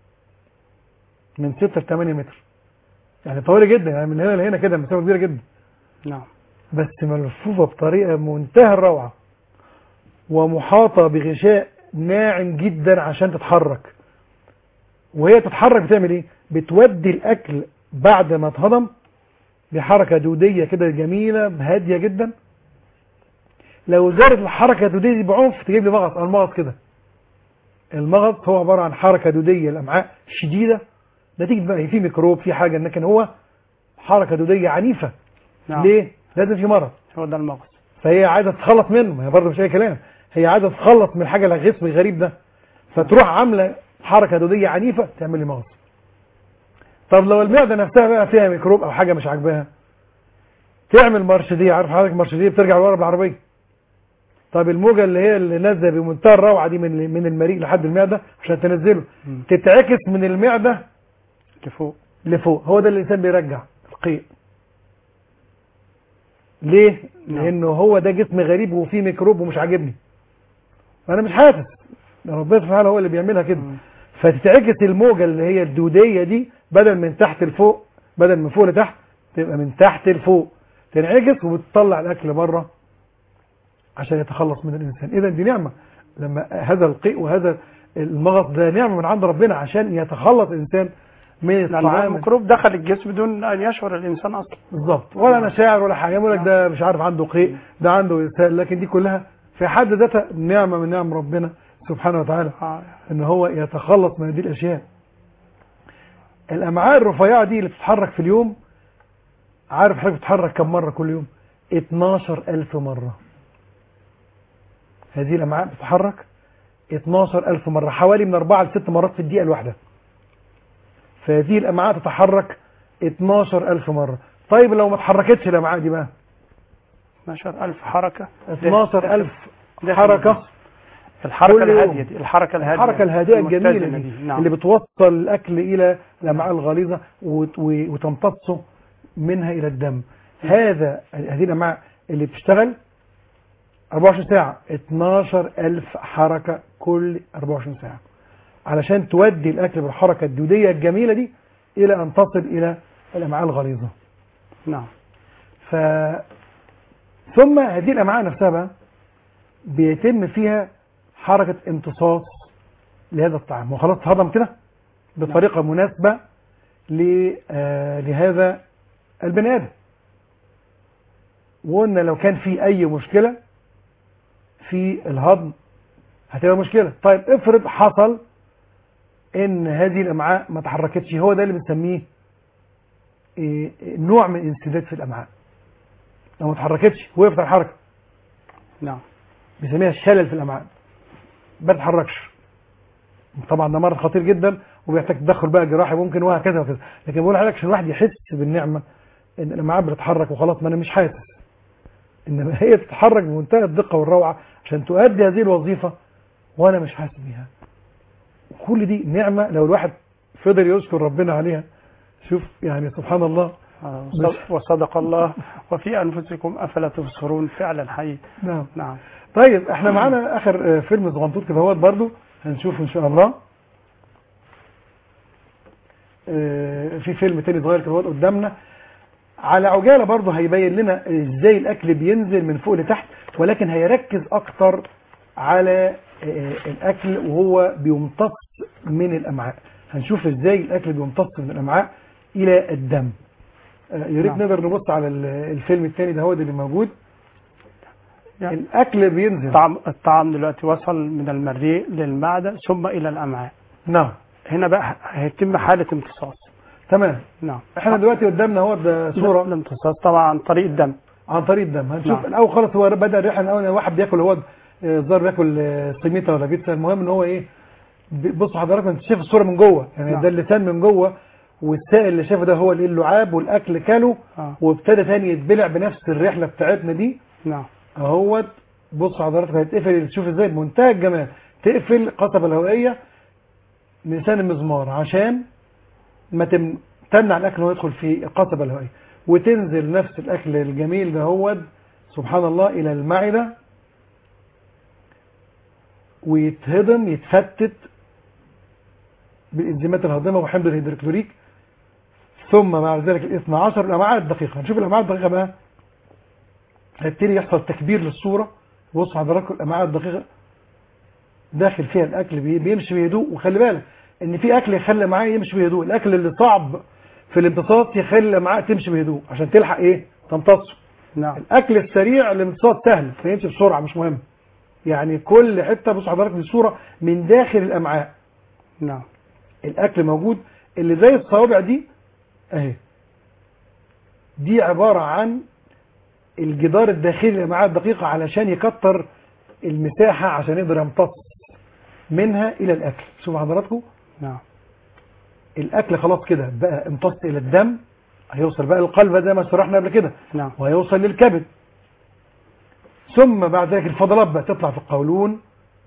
من 6 ل 8 متر يعني طويله جدا يعني من هنا لهنا كده مسافه كبيره جدا نعم بس ملفوفه بطريقه منتهى الروعه ومحاطه بغشاء ناعم جدا عشان تتحرك وهي تتحرك بتعمل ايه بتودي الاكل بعد ما اتهضم بحركه دوديه كده جميله هاديه جدا لو زادت الحركه الدوديه دي بعنف تجيب لي مغص المغص كده المغص هو عباره عن حركه دوديه الامعاء شديده نتيجه بقى في ميكروب في حاجه لكن هو حركه دوديه عنيفه نعم ليه لازم في مرض هو ده المغص فهي عايزه تتخلص منه ما هي برضه مش اي كلام هي عايزه تتخلص من الحاجه الغصب الغريب ده فتروح عامله حركه دوديه عنيفه تعمل لي مغص طب لو المعده نفسها بقى فيها ميكروب او حاجه مش عاجباها تعمل مرشديه عارف حضرتك مرشديه بترجع لورا بالعربيه طب الموجه اللي هي اللي نازله بمنتهى الروعه دي من من المريء لحد المعده عشان تنزله مم. تتعكس من المعده لفوق لفوق هو ده اللي الانسان بيرجع القيء ليه نعم. لانه هو ده جسم غريب وفيه ميكروب ومش عاجبني فانا مش حاسس ربنا سبحانه وتعالى هو اللي بيعملها كده مم. فتتعكس الموجه اللي هي الدوديه دي بدل من تحت لفوق بدل من فوق لتحت تبقى من تحت لفوق تنعكس وبتطلع الاكل بره عشان يتخلص من الانسان اذا دي نعمه لما هذا القيء وهذا المغص ده نعمه من عند ربنا عشان يتخلص الانسان من لأن هو الطعام الميكروب دخل الجسم بدون أن يشعر الإنسان أصلا بالظبط ولا انا شاعر ولا حاجه يقول لك ده مش عارف عنده قيء ده عنده اسهال لكن دي كلها في حد ذاتها نعمه من نعم ربنا سبحانه وتعالى آه. ان هو يتخلص من هذه الاشياء الامعاء الرفيعه دي اللي بتتحرك في اليوم عارف حضرتك بتتحرك كم مره كل يوم 12000 مره هذه الامعاء بتتحرك 12000 مره حوالي من 4 ل 6 مرات في الدقيقه الواحده فهذه الامعاء تتحرك 12000 مره طيب لو ما اتحركتش الامعاء دي بقى 12000 حركة 12000 داخل حركه الجسم. الحركة كل يوم. الهادية دي الحركة الهادية الحركة الهادئة الجميلة المتزنة دي نعم. اللي بتوصل الأكل إلى الأمعاء الغليظة وت- و- وتمتصه منها إلى الدم هذا هذه الأمعاء اللي بتشتغل 24 ساعة 12000 حركة كل 24 ساعة علشان تودي الأكل بالحركة الدودية الجميلة دي إلى أن تصل إلى الأمعاء الغليظة نعم ف ثم هذه الامعاء نفسها بقى بيتم فيها حركه امتصاص لهذا الطعام وخلاص اتهضم كده بطريقه مناسبه ل- آه، لهذا البني ادم وقلنا لو كان في اي مشكله في الهضم هتبقى مشكله طيب افرض حصل ان هذه الامعاء ما تحركتش هو ده اللي بنسميه إيه، نوع من الانسداد في الامعاء لو ما اتحركتش وقفت على الحركه نعم بنسميها الشلل في الامعاء ما تتحركش طبعا ده مرض خطير جدا وبيحتاج تدخل بقى جراحي ممكن وهكذا وكذا لكن بقول لحضرتك عشان الواحد يحس بالنعمه ان الامعاء بتتحرك وخلاص ما انا مش حاسس انما هي تتحرك بمنتهى الدقه والروعه عشان تؤدي هذه الوظيفه وانا مش حاسس بيها كل دي نعمه لو الواحد فضل يذكر ربنا عليها شوف يعني سبحان الله آه، وصدق- وصدق الله وفي أنفسكم أفلا تبصرون فعلا حقيقي نعم نعم طيب احنا معانا اخر آه، فيلم صغنطوط كده هوت برضو هنشوفه ان شاء الله آه، في فيلم تاني صغير كده هوت قدامنا على عجاله برضه هيبين لنا ازاي الاكل بينزل من فوق لتحت ولكن هيركز اكتر على آه، الاكل وهو بيمتص من الامعاء هنشوف ازاي الاكل بيمتص من الامعاء الى الدم آه، يا ريت نعم. نقدر نبص على ال- الفيلم الثاني ده هو ده اللي موجود يعني الاكل بينزل الطعام الطعام دلوقتي وصل من المريء للمعدة ثم إلى الأمعاء نعم هنا بقى هيتم حالة امتصاص تمام نعم احنا دلوقتي قدامنا هو ده صوره الامتصاص طبعا عن طريق الدم عن طريق الدم هنشوف نعم. الاول خالص هو بدا الريحه الاول واحد بياكل هو آه، الظاهر بياكل آه، سميته ولا بيتزا المهم ان هو ايه ب- بصوا حضراتكم انت شايف الصوره من جوه يعني نعم. ده اللسان من جوه والسائل اللي شايفه ده هو الايه اللعاب والاكل كله آه. وابتدى تاني يتبلع بنفس الرحله بتاعتنا دي نعم اهوت بصوا حضرتك هيتقفل تشوف ازاي بمنتهى الجمال تقفل القصبه الهوائيه لسان المزمار عشان ما تم تمنع الاكل انه يدخل في القصبه الهوائيه وتنزل نفس الاكل الجميل ده هو سبحان الله الى المعده ويتهضم يتفتت بالانزيمات الهاضمه وحمض الهيدروكلوريك ثم بعد ذلك ال 12 الامعاء الدقيقه نشوف الامعاء الدقيقه بقى هيبتدي يحصل تكبير للصوره بص حضراتكم الامعاء الدقيقه داخل فيها الاكل بي- بيمشي بهدوء وخلي بالك ان في اكل يخلي معاه يمشي بهدوء الاكل اللي صعب في الامتصاص يخلي معاه تمشي بهدوء عشان تلحق ايه تمتصه نعم الاكل السريع الامتصاص سهل فيمشي بسرعه مش مهم يعني كل حته بص حضرتك دي صوره من داخل الامعاء نعم الاكل موجود اللي زي الصوابع دي اهي دي عباره عن الجدار الداخلي للامعاء الدقيقه علشان يكتر المساحه عشان يقدر يمتص منها الى الاكل شوفوا حضراتكم نعم الاكل خلاص كده بقى امتص الى الدم هيوصل بقى للقلب زي ما شرحنا قبل كده نعم وهيوصل للكبد ثم بعد ذلك الفضلات بقى تطلع في القولون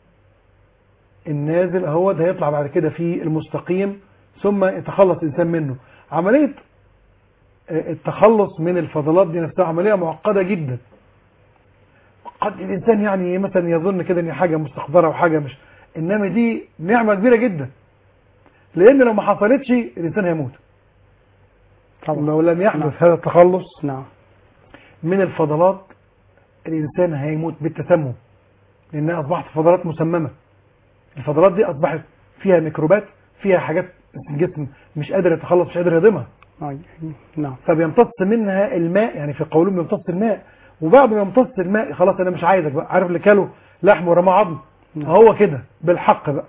النازل اهو ده هيطلع بعد كده في المستقيم ثم يتخلص الانسان منه عمليه آه، التخلص من الفضلات دي نفسها عمليه معقده جدا قد الانسان يعني مثلا يظن كده ان هي حاجه مستقدره وحاجه مش انما دي نعمه كبيره جدا لان لو ما حصلتش الانسان هيموت طبعا لو لم نعم. يحدث هذا التخلص نعم من الفضلات الإنسان هيموت بالتسمم لأنها أصبحت فضلات مسممة الفضلات دي أصبحت فيها ميكروبات فيها حاجات الجسم مش قادر يتخلص مش قادر يهضمها آه، نعم فبيمتص منها الماء يعني في القولون بيمتص الماء وبعد ما يمتص الماء خلاص أنا مش عايزك بقى عارف اللي كاله لحم ورمى عظم نعم. هو كده بالحق بقى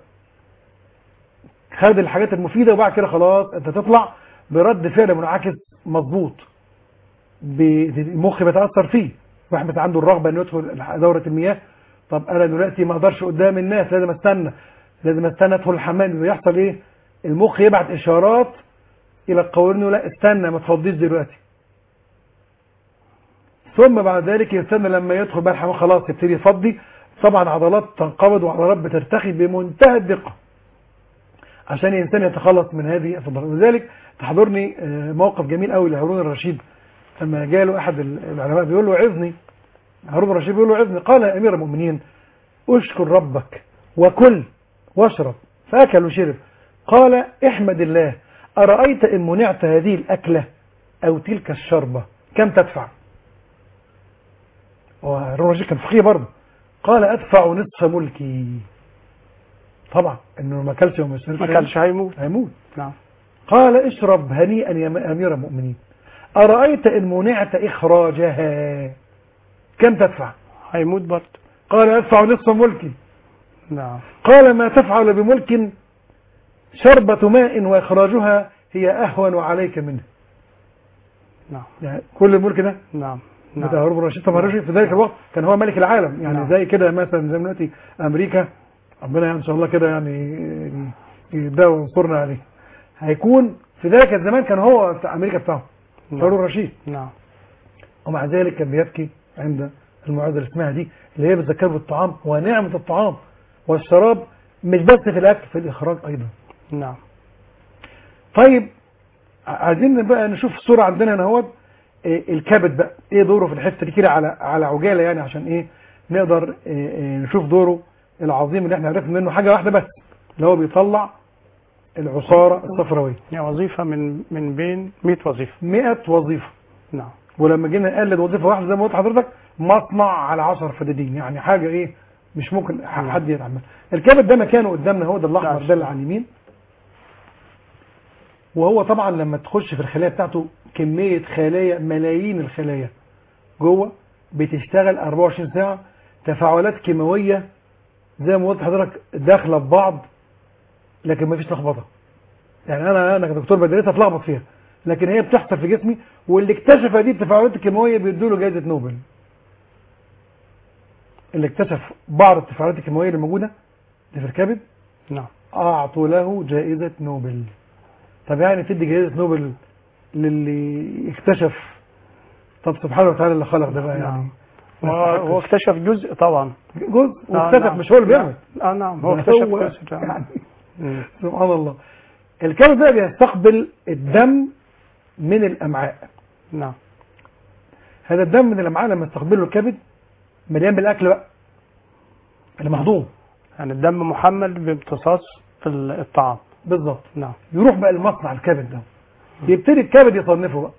خد الحاجات المفيدة وبعد كده خلاص أنت تطلع برد فعل منعكس مظبوط ب- المخ بيتاثر فيه واحد مثلا عنده الرغبه انه يدخل دوره المياه طب انا دلوقتي ما اقدرش قدام الناس لازم استنى لازم استنى ادخل الحمام يحصل ايه المخ يبعت اشارات الى القولون يقول لا استنى ما تفضيش دلوقتي ثم بعد ذلك يستنى لما يدخل بقى الحمام خلاص يبتدي يفضي طبعا عضلات تنقبض وعضلات بترتخي بمنتهى الدقه عشان الانسان يتخلص من هذه الفضلات ولذلك تحضرني آه، موقف جميل قوي لهارون الرشيد لما جاله احد العلماء بيقول له عظني هارون الرشيد بيقول له عظني قال يا امير المؤمنين اشكر ربك وكل واشرب فاكل وشرب قال احمد الله ارايت ان منعت هذه الاكله او تلك الشربه كم تدفع وهارون الرشيد كان فقيه برضه قال ادفع نصف ملكي طبعا انه ما اكلش وما شربش ما كانش هيموت هيموت نعم قال اشرب هنيئا يا امير المؤمنين ارايت ان منعت اخراجها كم تدفع هيموت برضه قال ادفع نصف ملكي نعم قال ما تفعل بملك شربة ماء واخراجها هي اهون عليك منه نعم يعني كل الملك ده نعم بتاع نعم هارون الرشيد طبعا الرشيد في ذلك الوقت كان هو ملك العالم يعني نعم. زي كده مثلا زي دلوقتي امريكا ربنا يعني ان شاء الله كده يعني يبدا وينصرنا عليه هيكون في ذلك الزمان كان هو بتاع امريكا بتاعه هارون نعم الرشيد نعم ومع ذلك كان بيبكي عند الموعظه اللي اسمها دي اللي هي بتذكره بالطعام ونعمه الطعام والشراب مش بس في الاكل في الاخراج ايضا نعم طيب ع- عايزين بقى نشوف الصوره عندنا هنا اهوت إيه الكبد بقى ايه دوره في الحته دي كده على على عجاله يعني عشان ايه نقدر إيه إيه نشوف دوره العظيم اللي احنا عرفنا منه حاجه واحده بس اللي هو بيطلع العصاره الصفراويه يعني وظيفة من من بين 100 وظيفة 100 وظيفه نعم ولما جينا نقلد وظيفه واحده زي ما قلت لحضرتك مصنع على 10 فدادين يعني حاجه ايه مش ممكن ح- نعم. حد يتعمل الكبد ده مكانه قدامنا هو ده الاحمر نعم. ده اللي على اليمين وهو طبعا لما تخش في الخلايا بتاعته كميه خلايا ملايين الخلايا جوه بتشتغل 24 ساعه تفاعلات كيماويه زي ما قلت لحضرتك داخله في بعض لكن ما فيش لخبطه يعني انا انا كدكتور بدرسها اتلخبط فيها لكن هي بتحصل في جسمي واللي اكتشف هذه التفاعلات الكيماويه بيدوا له جائزه نوبل اللي اكتشف بعض التفاعلات الكيماويه اللي موجوده اللي في الكبد نعم اعطوا له جائزه نوبل طب يعني تدي جائزه نوبل للي اكتشف طب سبحانه وتعالى اللي خلق ده بقى يعني نعم. هو هو اكتشف جزء طبعا جزء آه، واكتشف نعم. مش هو اللي بيعمل اه نعم هو ده اكتشف هو جزء نعم. يعني مم. سبحان الله الكبد ده بيستقبل الدم من الامعاء نعم هذا الدم من الامعاء لما يستقبله الكبد مليان بالاكل بقى اللي مهضوم يعني الدم محمل بامتصاص ال- الطعام بالظبط نعم يروح بقى المصنع الكبد ده يبتدي الكبد يصنفه بقى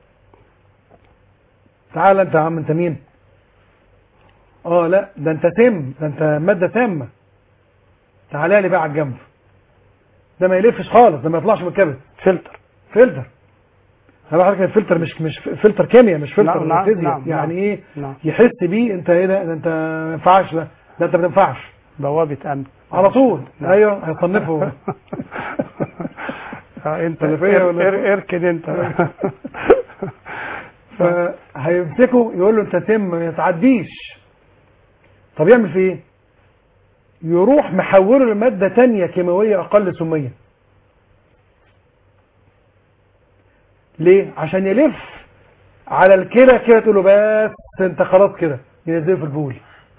تعال انت يا عم انت مين اه لا ده انت سم ده انت ماده سامه تعالى لي بقى على الجنب ده ما يلفش خالص ده ما يطلعش من الكبد فلتر فلتر خلي بالك الفلتر مش مش فلتر كيمياء مش فلتر نعم، نعم، فيزياء نعم، يعني نعم. ايه نعم يحس بيه انت ايه ده ده انت ما ينفعش ده ده انت ما تنفعش بوابة امن على طول نعم. ايوه هيصنفه آه، انت ولا فيا ار- ولا ار- اركن انت فهيمسكه يقول له انت سم ما تعديش طب يعمل فيه ايه يروح محوله لماده تانية كيماويه اقل سميه ليه عشان يلف على الكلى كده تقول له بس انت خلاص كده ينزله في البول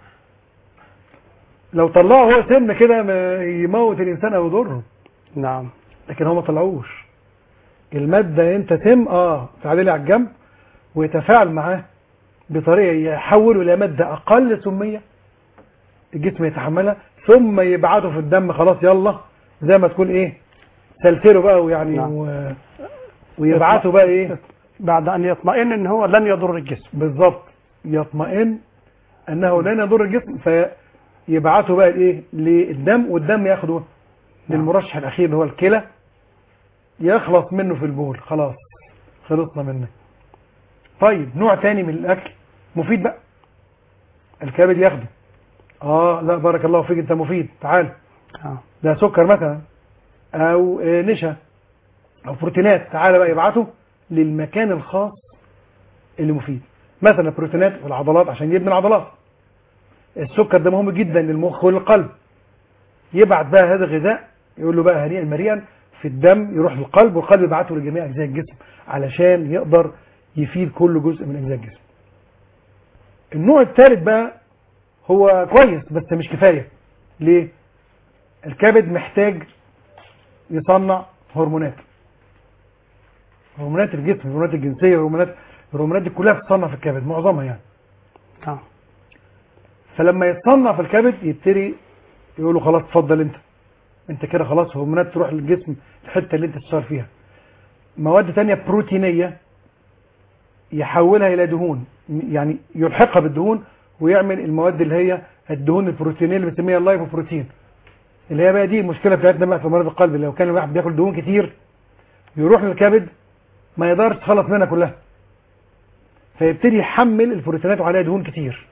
لو طلعه هو سم كده ما يموت الانسان او يضره نعم لكن هو ما طلعوش المادة انت تم اه تعالي على الجنب ويتفاعل معاه بطريقة يحوله إلى مادة أقل سمية الجسم يتحملها ثم يبعته في الدم خلاص يلا زي ما تكون ايه سلسله بقى ويعني نعم. و... ويبعته بقى ايه بعد ان يطمئن ان هو لن يضر الجسم بالظبط يطمئن انه لن يضر الجسم فيبعته بقى الايه للدم والدم ياخده للمرشح الاخير اللي هو الكلى يخلص منه في البول خلاص خلصنا منه طيب نوع تاني من الاكل مفيد بقى الكبد ياخده اه لا بارك الله فيك انت مفيد تعال آه. ده سكر مثلا او آه، نشا او بروتينات تعالى بقى يبعته للمكان الخاص اللي مفيد مثلا البروتينات في العضلات عشان يبني العضلات السكر ده مهم جدا للمخ وللقلب يبعت بقى هذا الغذاء يقول له بقى هنيئا مريئا في الدم يروح للقلب والقلب يبعته لجميع اجزاء الجسم علشان يقدر يفيد كل جزء من اجزاء الجسم النوع الثالث بقى هو كويس بس مش كفايه ليه الكبد محتاج يصنع هرمونات هرمونات الجسم هرمونات الجنسيه هرمونات الهرمونات دي كلها بتتصنع في الكبد معظمها يعني آه. فلما يتصنع في الكبد يبتدي يقولوا خلاص اتفضل انت انت كده خلاص هرمونات تروح للجسم الحته اللي انت تشتغل فيها مواد تانية بروتينيه يحولها الى دهون يعني يلحقها بالدهون ويعمل المواد اللي هي الدهون البروتينيه اللي بنسميها اللايبوبروتين اللي هي بقى دي المشكله بتاعتنا بقى في مرض القلب لو كان الواحد بياكل دهون كتير يروح للكبد ما يقدرش يتخلص منها كلها فيبتدي يحمل البروتينات وعليها دهون كتير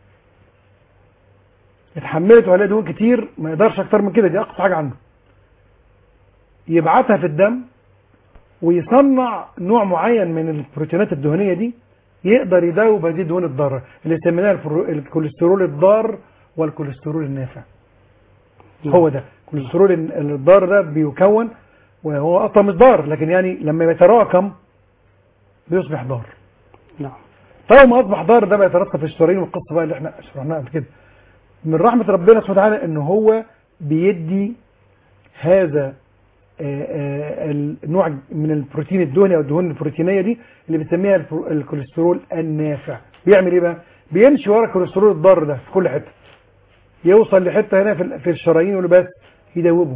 اتحملت وعليها دهون كتير ما يقدرش اكتر من كده دي اقصى حاجه عنده يبعتها في الدم ويصنع نوع معين من البروتينات الدهنيه دي يقدر يداوب هذه الدهون الضاره اللي سميناها الفرو- الكوليسترول الضار والكوليسترول النافع هو ده الكوليسترول الضار ده بيكون وهو اصلا مش ضار لكن يعني لما يتراكم بيصبح ضار نعم طالما ما اصبح ضار ده بيترتب في الشرايين والقصه بقى اللي احنا شرحناها قبل كده من رحمه ربنا سبحانه وتعالى ان هو بيدي هذا آه، آه، النوع من البروتين الدهني او الدهون البروتينيه دي اللي بنسميها البرو- الكوليسترول النافع بيعمل ايه بقى بيمشي ورا الكوليسترول الضار ده في كل حته يوصل لحته هنا في ال- في الشرايين يقول له بس يدوبه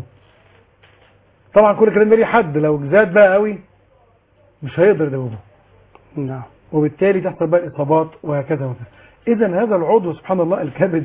طبعا كل الكلام ده ليه حد لو زاد بقى قوي مش هيقدر يدوبه نعم وبالتالي تحصل بقى اصابات وهكذا وهكذا اذا هذا العضو سبحان الله الكبد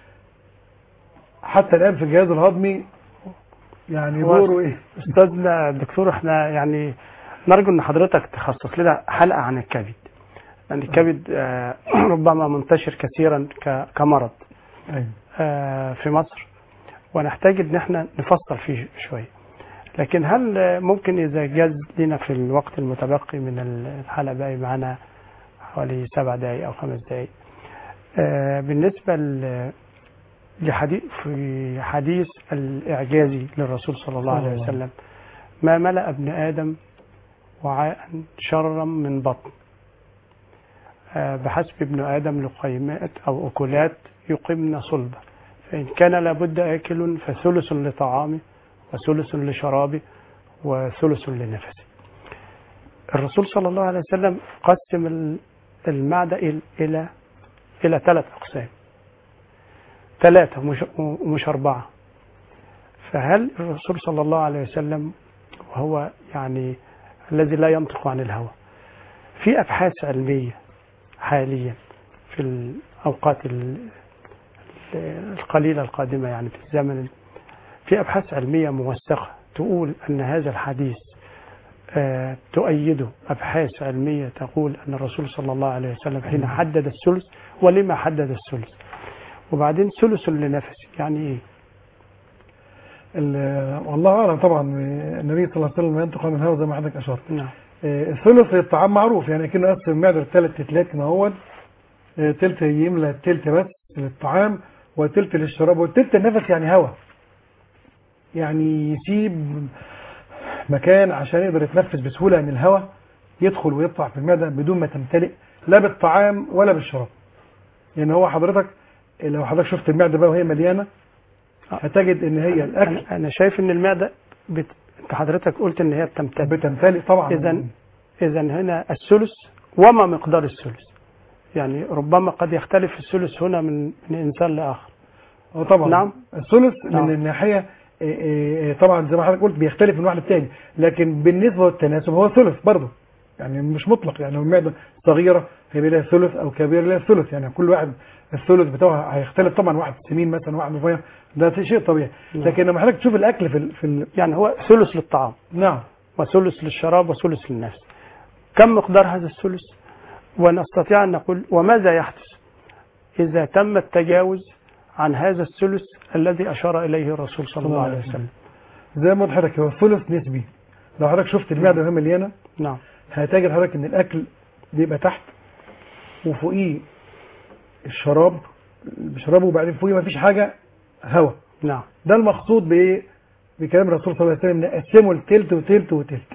حتى الان في الجهاز الهضمي يعني هو دوره ايه استاذنا الدكتور احنا يعني نرجو ان حضرتك تخصص لنا حلقه عن الكبد لان الكبد آه، ربما منتشر كثيرا ك- كمرض ايوه آه، في مصر ونحتاج ان احنا نفصل فيه شويه لكن هل آه، ممكن اذا جاز لنا في الوقت المتبقي من الحلقه باقي معانا حوالي سبع دقائق او خمس دقائق آه، بالنسبه ل- لحديث في حديث الاعجازي للرسول صلى الله عليه صلى الله عليه وسلم ما ملأ ابن ادم وعاء شرا من بطن آه، بحسب ابن آدم لقيمات أو أكلات يقمن صلبه فإن كان لابد آكل فثلث لطعامه وثلث لشرابه وثلث لنفسه الرسول صلى الله عليه وسلم قسم ال- المعدة إل- إلى إلى ثلاث أقسام ثلاثة مش, مش أربعة فهل الرسول صلى الله عليه وسلم وهو يعني الذي لا ينطق عن الهوى في أبحاث علمية حاليا في الأوقات ال- القليلة القادمة يعني في الزمن في أبحاث علمية موثقة تقول أن هذا الحديث آه، تؤيده أبحاث علمية تقول أن الرسول صلى الله عليه وسلم حين حدد الثلث ولما حدد الثلث وبعدين ثلث لنفسه يعني إيه؟ ال- والله اعلم طبعا النبي صلى الله عليه وسلم ينطق عن الهوى زي ما حضرتك اشرت نعم آه، الثلث للطعام معروف يعني كأنه قسم المعده لثلاث تلات كما هو آه، تلت يملى التلت بس للطعام وتلت للشراب والتلت النفس يعني هواء يعني يسيب مكان عشان يقدر يتنفس بسهوله ان الهواء يدخل ويطلع في المعده بدون ما تمتلئ لا بالطعام ولا بالشراب يعني هو حضرتك لو حضرتك شفت المعده بقى وهي مليانه هتجد ان هي الاكل أنا, أنا شايف أن المعدة بت... أنت حضرتك قلت أن هي بتمتد بتمتلئ طبعا إذن إذا هنا الثلث وما مقدار الثلث يعني ربما قد يختلف الثلث هنا من من إنسان لآخر اه طبعا نعم. الثلث نعم. من الناحيه إيه إيه طبعا زي ما حضرتك قلت بيختلف من واحد للتاني لكن بالنسبه للتناسب هو ثلث برضه يعني مش مطلق يعني لو المعده صغيره هيبقى لها ثلث او كبيره لها ثلث يعني كل واحد الثلث بتاعه هيختلف طبعا واحد سمين مثلا واحد رفيع ده شيء طبيعي نعم. لكن لما حضرتك تشوف الاكل في ال... في ال... يعني هو ثلث للطعام نعم وثلث للشراب وثلث للنفس كم مقدار هذا الثلث ونستطيع أن نقول وماذا يحدث إذا تم التجاوز عن هذا الثلث الذي أشار إليه الرسول صلى الله عليه وسلم زي ما قلت لحضرتك هو الثلث نسبي لو حضرتك شفت المعده وهي مليانه نعم هتجد حضرتك ان الاكل بيبقى تحت وفوقيه الشراب بيشربه وبعدين فوقيه مفيش حاجه هواء نعم ده المقصود بايه بكلام الرسول صلى الله عليه وسلم نقسمه لتلت وتلت وتلت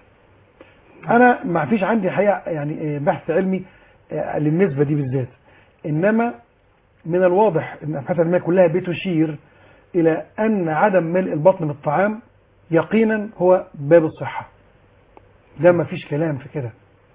انا ما فيش عندي حقيقه يعني إيه بحث علمي آه، للنسبه دي بالذات انما من الواضح ان الابحاث العلميه كلها بتشير الى ان عدم ملء البطن بالطعام يقينا هو باب الصحه ده ما فيش كلام في كده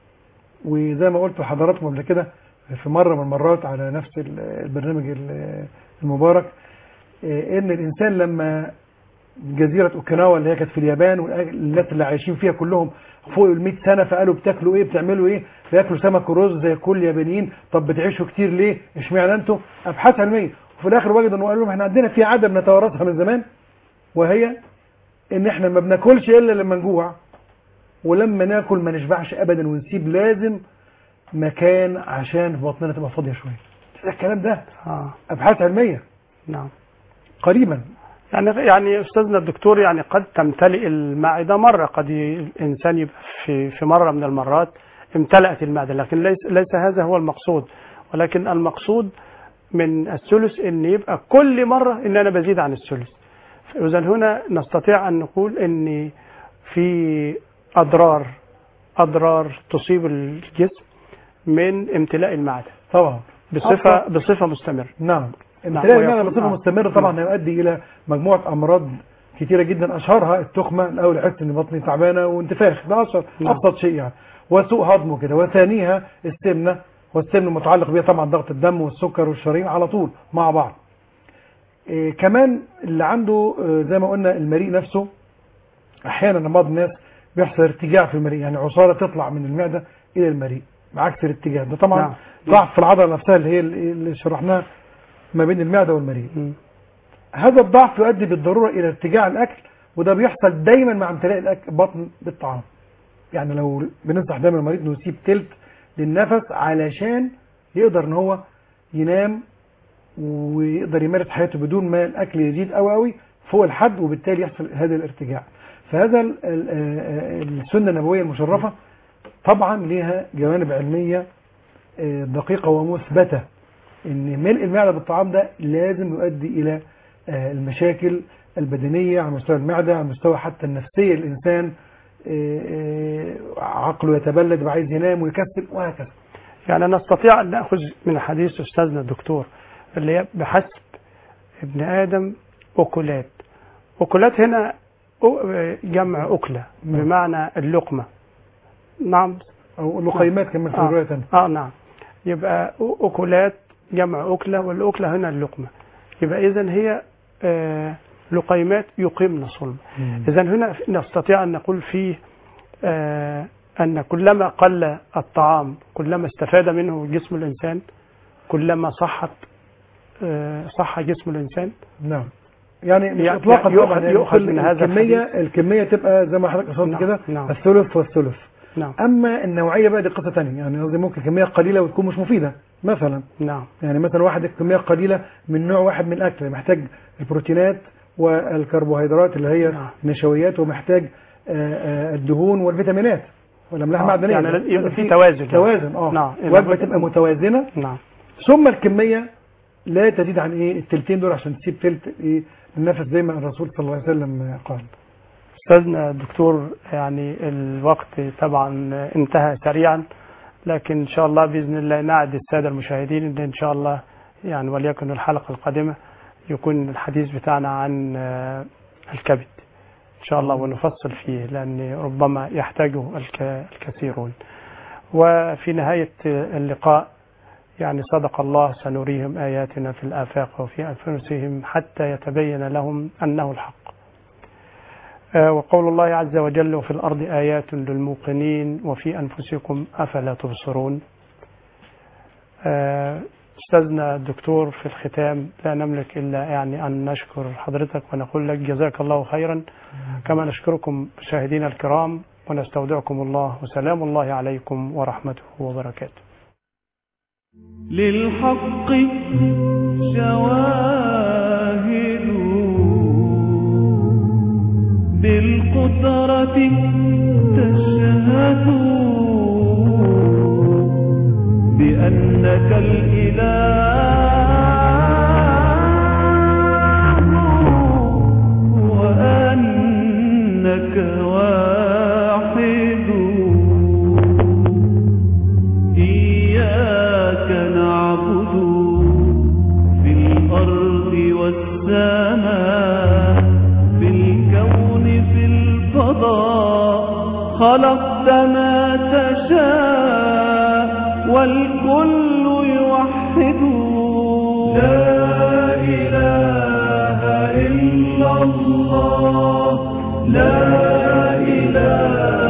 وزي ما قلت لحضراتكم قبل كده في مره من المرات على نفس ال- البرنامج ال- المبارك إيه، ان الانسان لما جزيره اوكيناوا اللي هي كانت في اليابان والناس اللي عايشين فيها كلهم فوق ال 100 سنه فقالوا بتاكلوا ايه بتعملوا ايه بياكلوا سمك ورز زي كل اليابانيين طب بتعيشوا كتير ليه اشمعنى انتوا ابحاث علميه وفي الاخر وجدوا انه قال لهم احنا عندنا في عاده بنتوارثها من زمان وهي ان احنا ما بناكلش الا لما نجوع ولما ناكل ما نشبعش ابدا ونسيب لازم مكان عشان بطننا تبقى فاضيه شويه ده الكلام ده آه. ابحاث علميه نعم قريبا يعني يعني استاذنا الدكتور يعني قد تمتلئ المعده مره قد ي- الانسان يبقى في في مره من المرات امتلأت المعده لكن ليس ليس هذا هو المقصود ولكن المقصود من الثلث ان يبقى كل مره ان انا بزيد عن الثلث اذا هنا نستطيع ان نقول ان في اضرار اضرار تصيب الجسم من امتلاء المعده طبعا بصفه بصفه مستمره نعم نعم، امتلاء المعده ويكون- بصفه آه. مستمره طبعا هيؤدي الى مجموعه امراض كتيره جدا اشهرها التخمه الاول احس ان بطني تعبانه وانتفاخ ده اشهر نعم. ابسط شيء يعني وسوء هضم كده وثانيها السمنه والسمنه متعلق بيها طبعا ضغط الدم والسكر والشرايين على طول مع بعض إيه كمان اللي عنده آه، زي ما قلنا المريء نفسه احيانا بعض الناس بيحصل ارتجاع في المريء يعني عصاره تطلع من المعده الى المريء بعكس الاتجاه ده طبعا نعم. ضعف في العضله نفسها اللي هي اللي شرحناها ما بين المعده والمريء مم. هذا الضعف يؤدي بالضروره الى ارتجاع الاكل وده بيحصل دايما مع امتلاء الاكل بطن بالطعام يعني لو بننصح دايما المريض انه يسيب تلت للنفس علشان يقدر ان هو ينام ويقدر يمارس حياته بدون ما الاكل يزيد قوي قوي فوق الحد وبالتالي يحصل هذا الارتجاع فهذا ال- ال- آه، السنه النبويه المشرفه طبعا ليها جوانب علميه آه، دقيقه ومثبته ان ملء المعده بالطعام ده لازم يؤدي الى آه، المشاكل البدنيه على مستوى المعده على مستوى حتى النفسيه للانسان آه، آه، عقله يتبلد يبقى عايز ينام ويكسل وهكذا يعني نستطيع أن نأخذ من حديث أستاذنا الدكتور اللي هي بحسب ابن آدم أكلات أكلات هنا أ- جمع أكلة نعم. بمعنى اللقمة نعم او لقيمات كمان في آه. روايه ثانيه اه نعم يبقى أ- أكلات جمع أكلة والأكلة هنا اللقمة يبقى إذا هي آه لقيمات يقيمن صلب إذا هنا نستطيع أن نقول فيه آه أن كلما قل الطعام كلما استفاد منه جسم الإنسان كلما صحت آه صح جسم الإنسان نعم يعني مش يعني اطلاقا يؤخذ- طبعا يعني يؤخذ كل من هذا الكميه الكميه تبقى زي ما حضرتك اشرت نعم، كده نعم. الثلث والثلث نعم اما النوعيه بقى دي قصه ثانيه يعني قصدي ممكن كميه قليله وتكون مش مفيده مثلا نعم يعني مثلا واحد كميه قليله من نوع واحد من الاكل محتاج البروتينات والكربوهيدرات اللي هي نعم. النشويات ومحتاج آه، آه، الدهون والفيتامينات والاملاح آه، المعدنيه يعني لازم يبقى في توازن يعني. توازن اه نعم. وجبه تبقى متوازنه نعم ثم الكميه لا تزيد عن ايه التلتين دول عشان تسيب تلت ايه النفس زي ما الرسول صلى الله عليه وسلم قال أستاذنا الدكتور يعني الوقت طبعا انتهى سريعا لكن إن شاء الله بإذن الله نعد السادة المشاهدين إن إن شاء الله يعني وليكن الحلقة القادمة يكون الحديث بتاعنا عن آه، الكبد إن شاء الله ونفصل فيه لأن ربما يحتاجه الك- الكثيرون وفي نهاية اللقاء يعني صدق الله سنريهم آياتنا في الآفاق وفي أنفسهم حتى يتبين لهم أنه الحق آه، وقول الله عز وجل وفي الأرض آيات للموقنين وفي أنفسكم أفلا تبصرون آه، أستاذنا الدكتور في الختام لا نملك إلا يعني أن نشكر حضرتك ونقول لك جزاك الله خيرا كما نشكركم مشاهدينا الكرام ونستودعكم الله وسلام الله عليكم ورحمته وبركاته للحق شواهد بالقدرة تشهد بأنك الإله وأنك واحد إياك نعبد في الأرض والسماء في الكون في الفضاء خلقت ما تشاء والكل يوحد لا إله إلا الله لا إله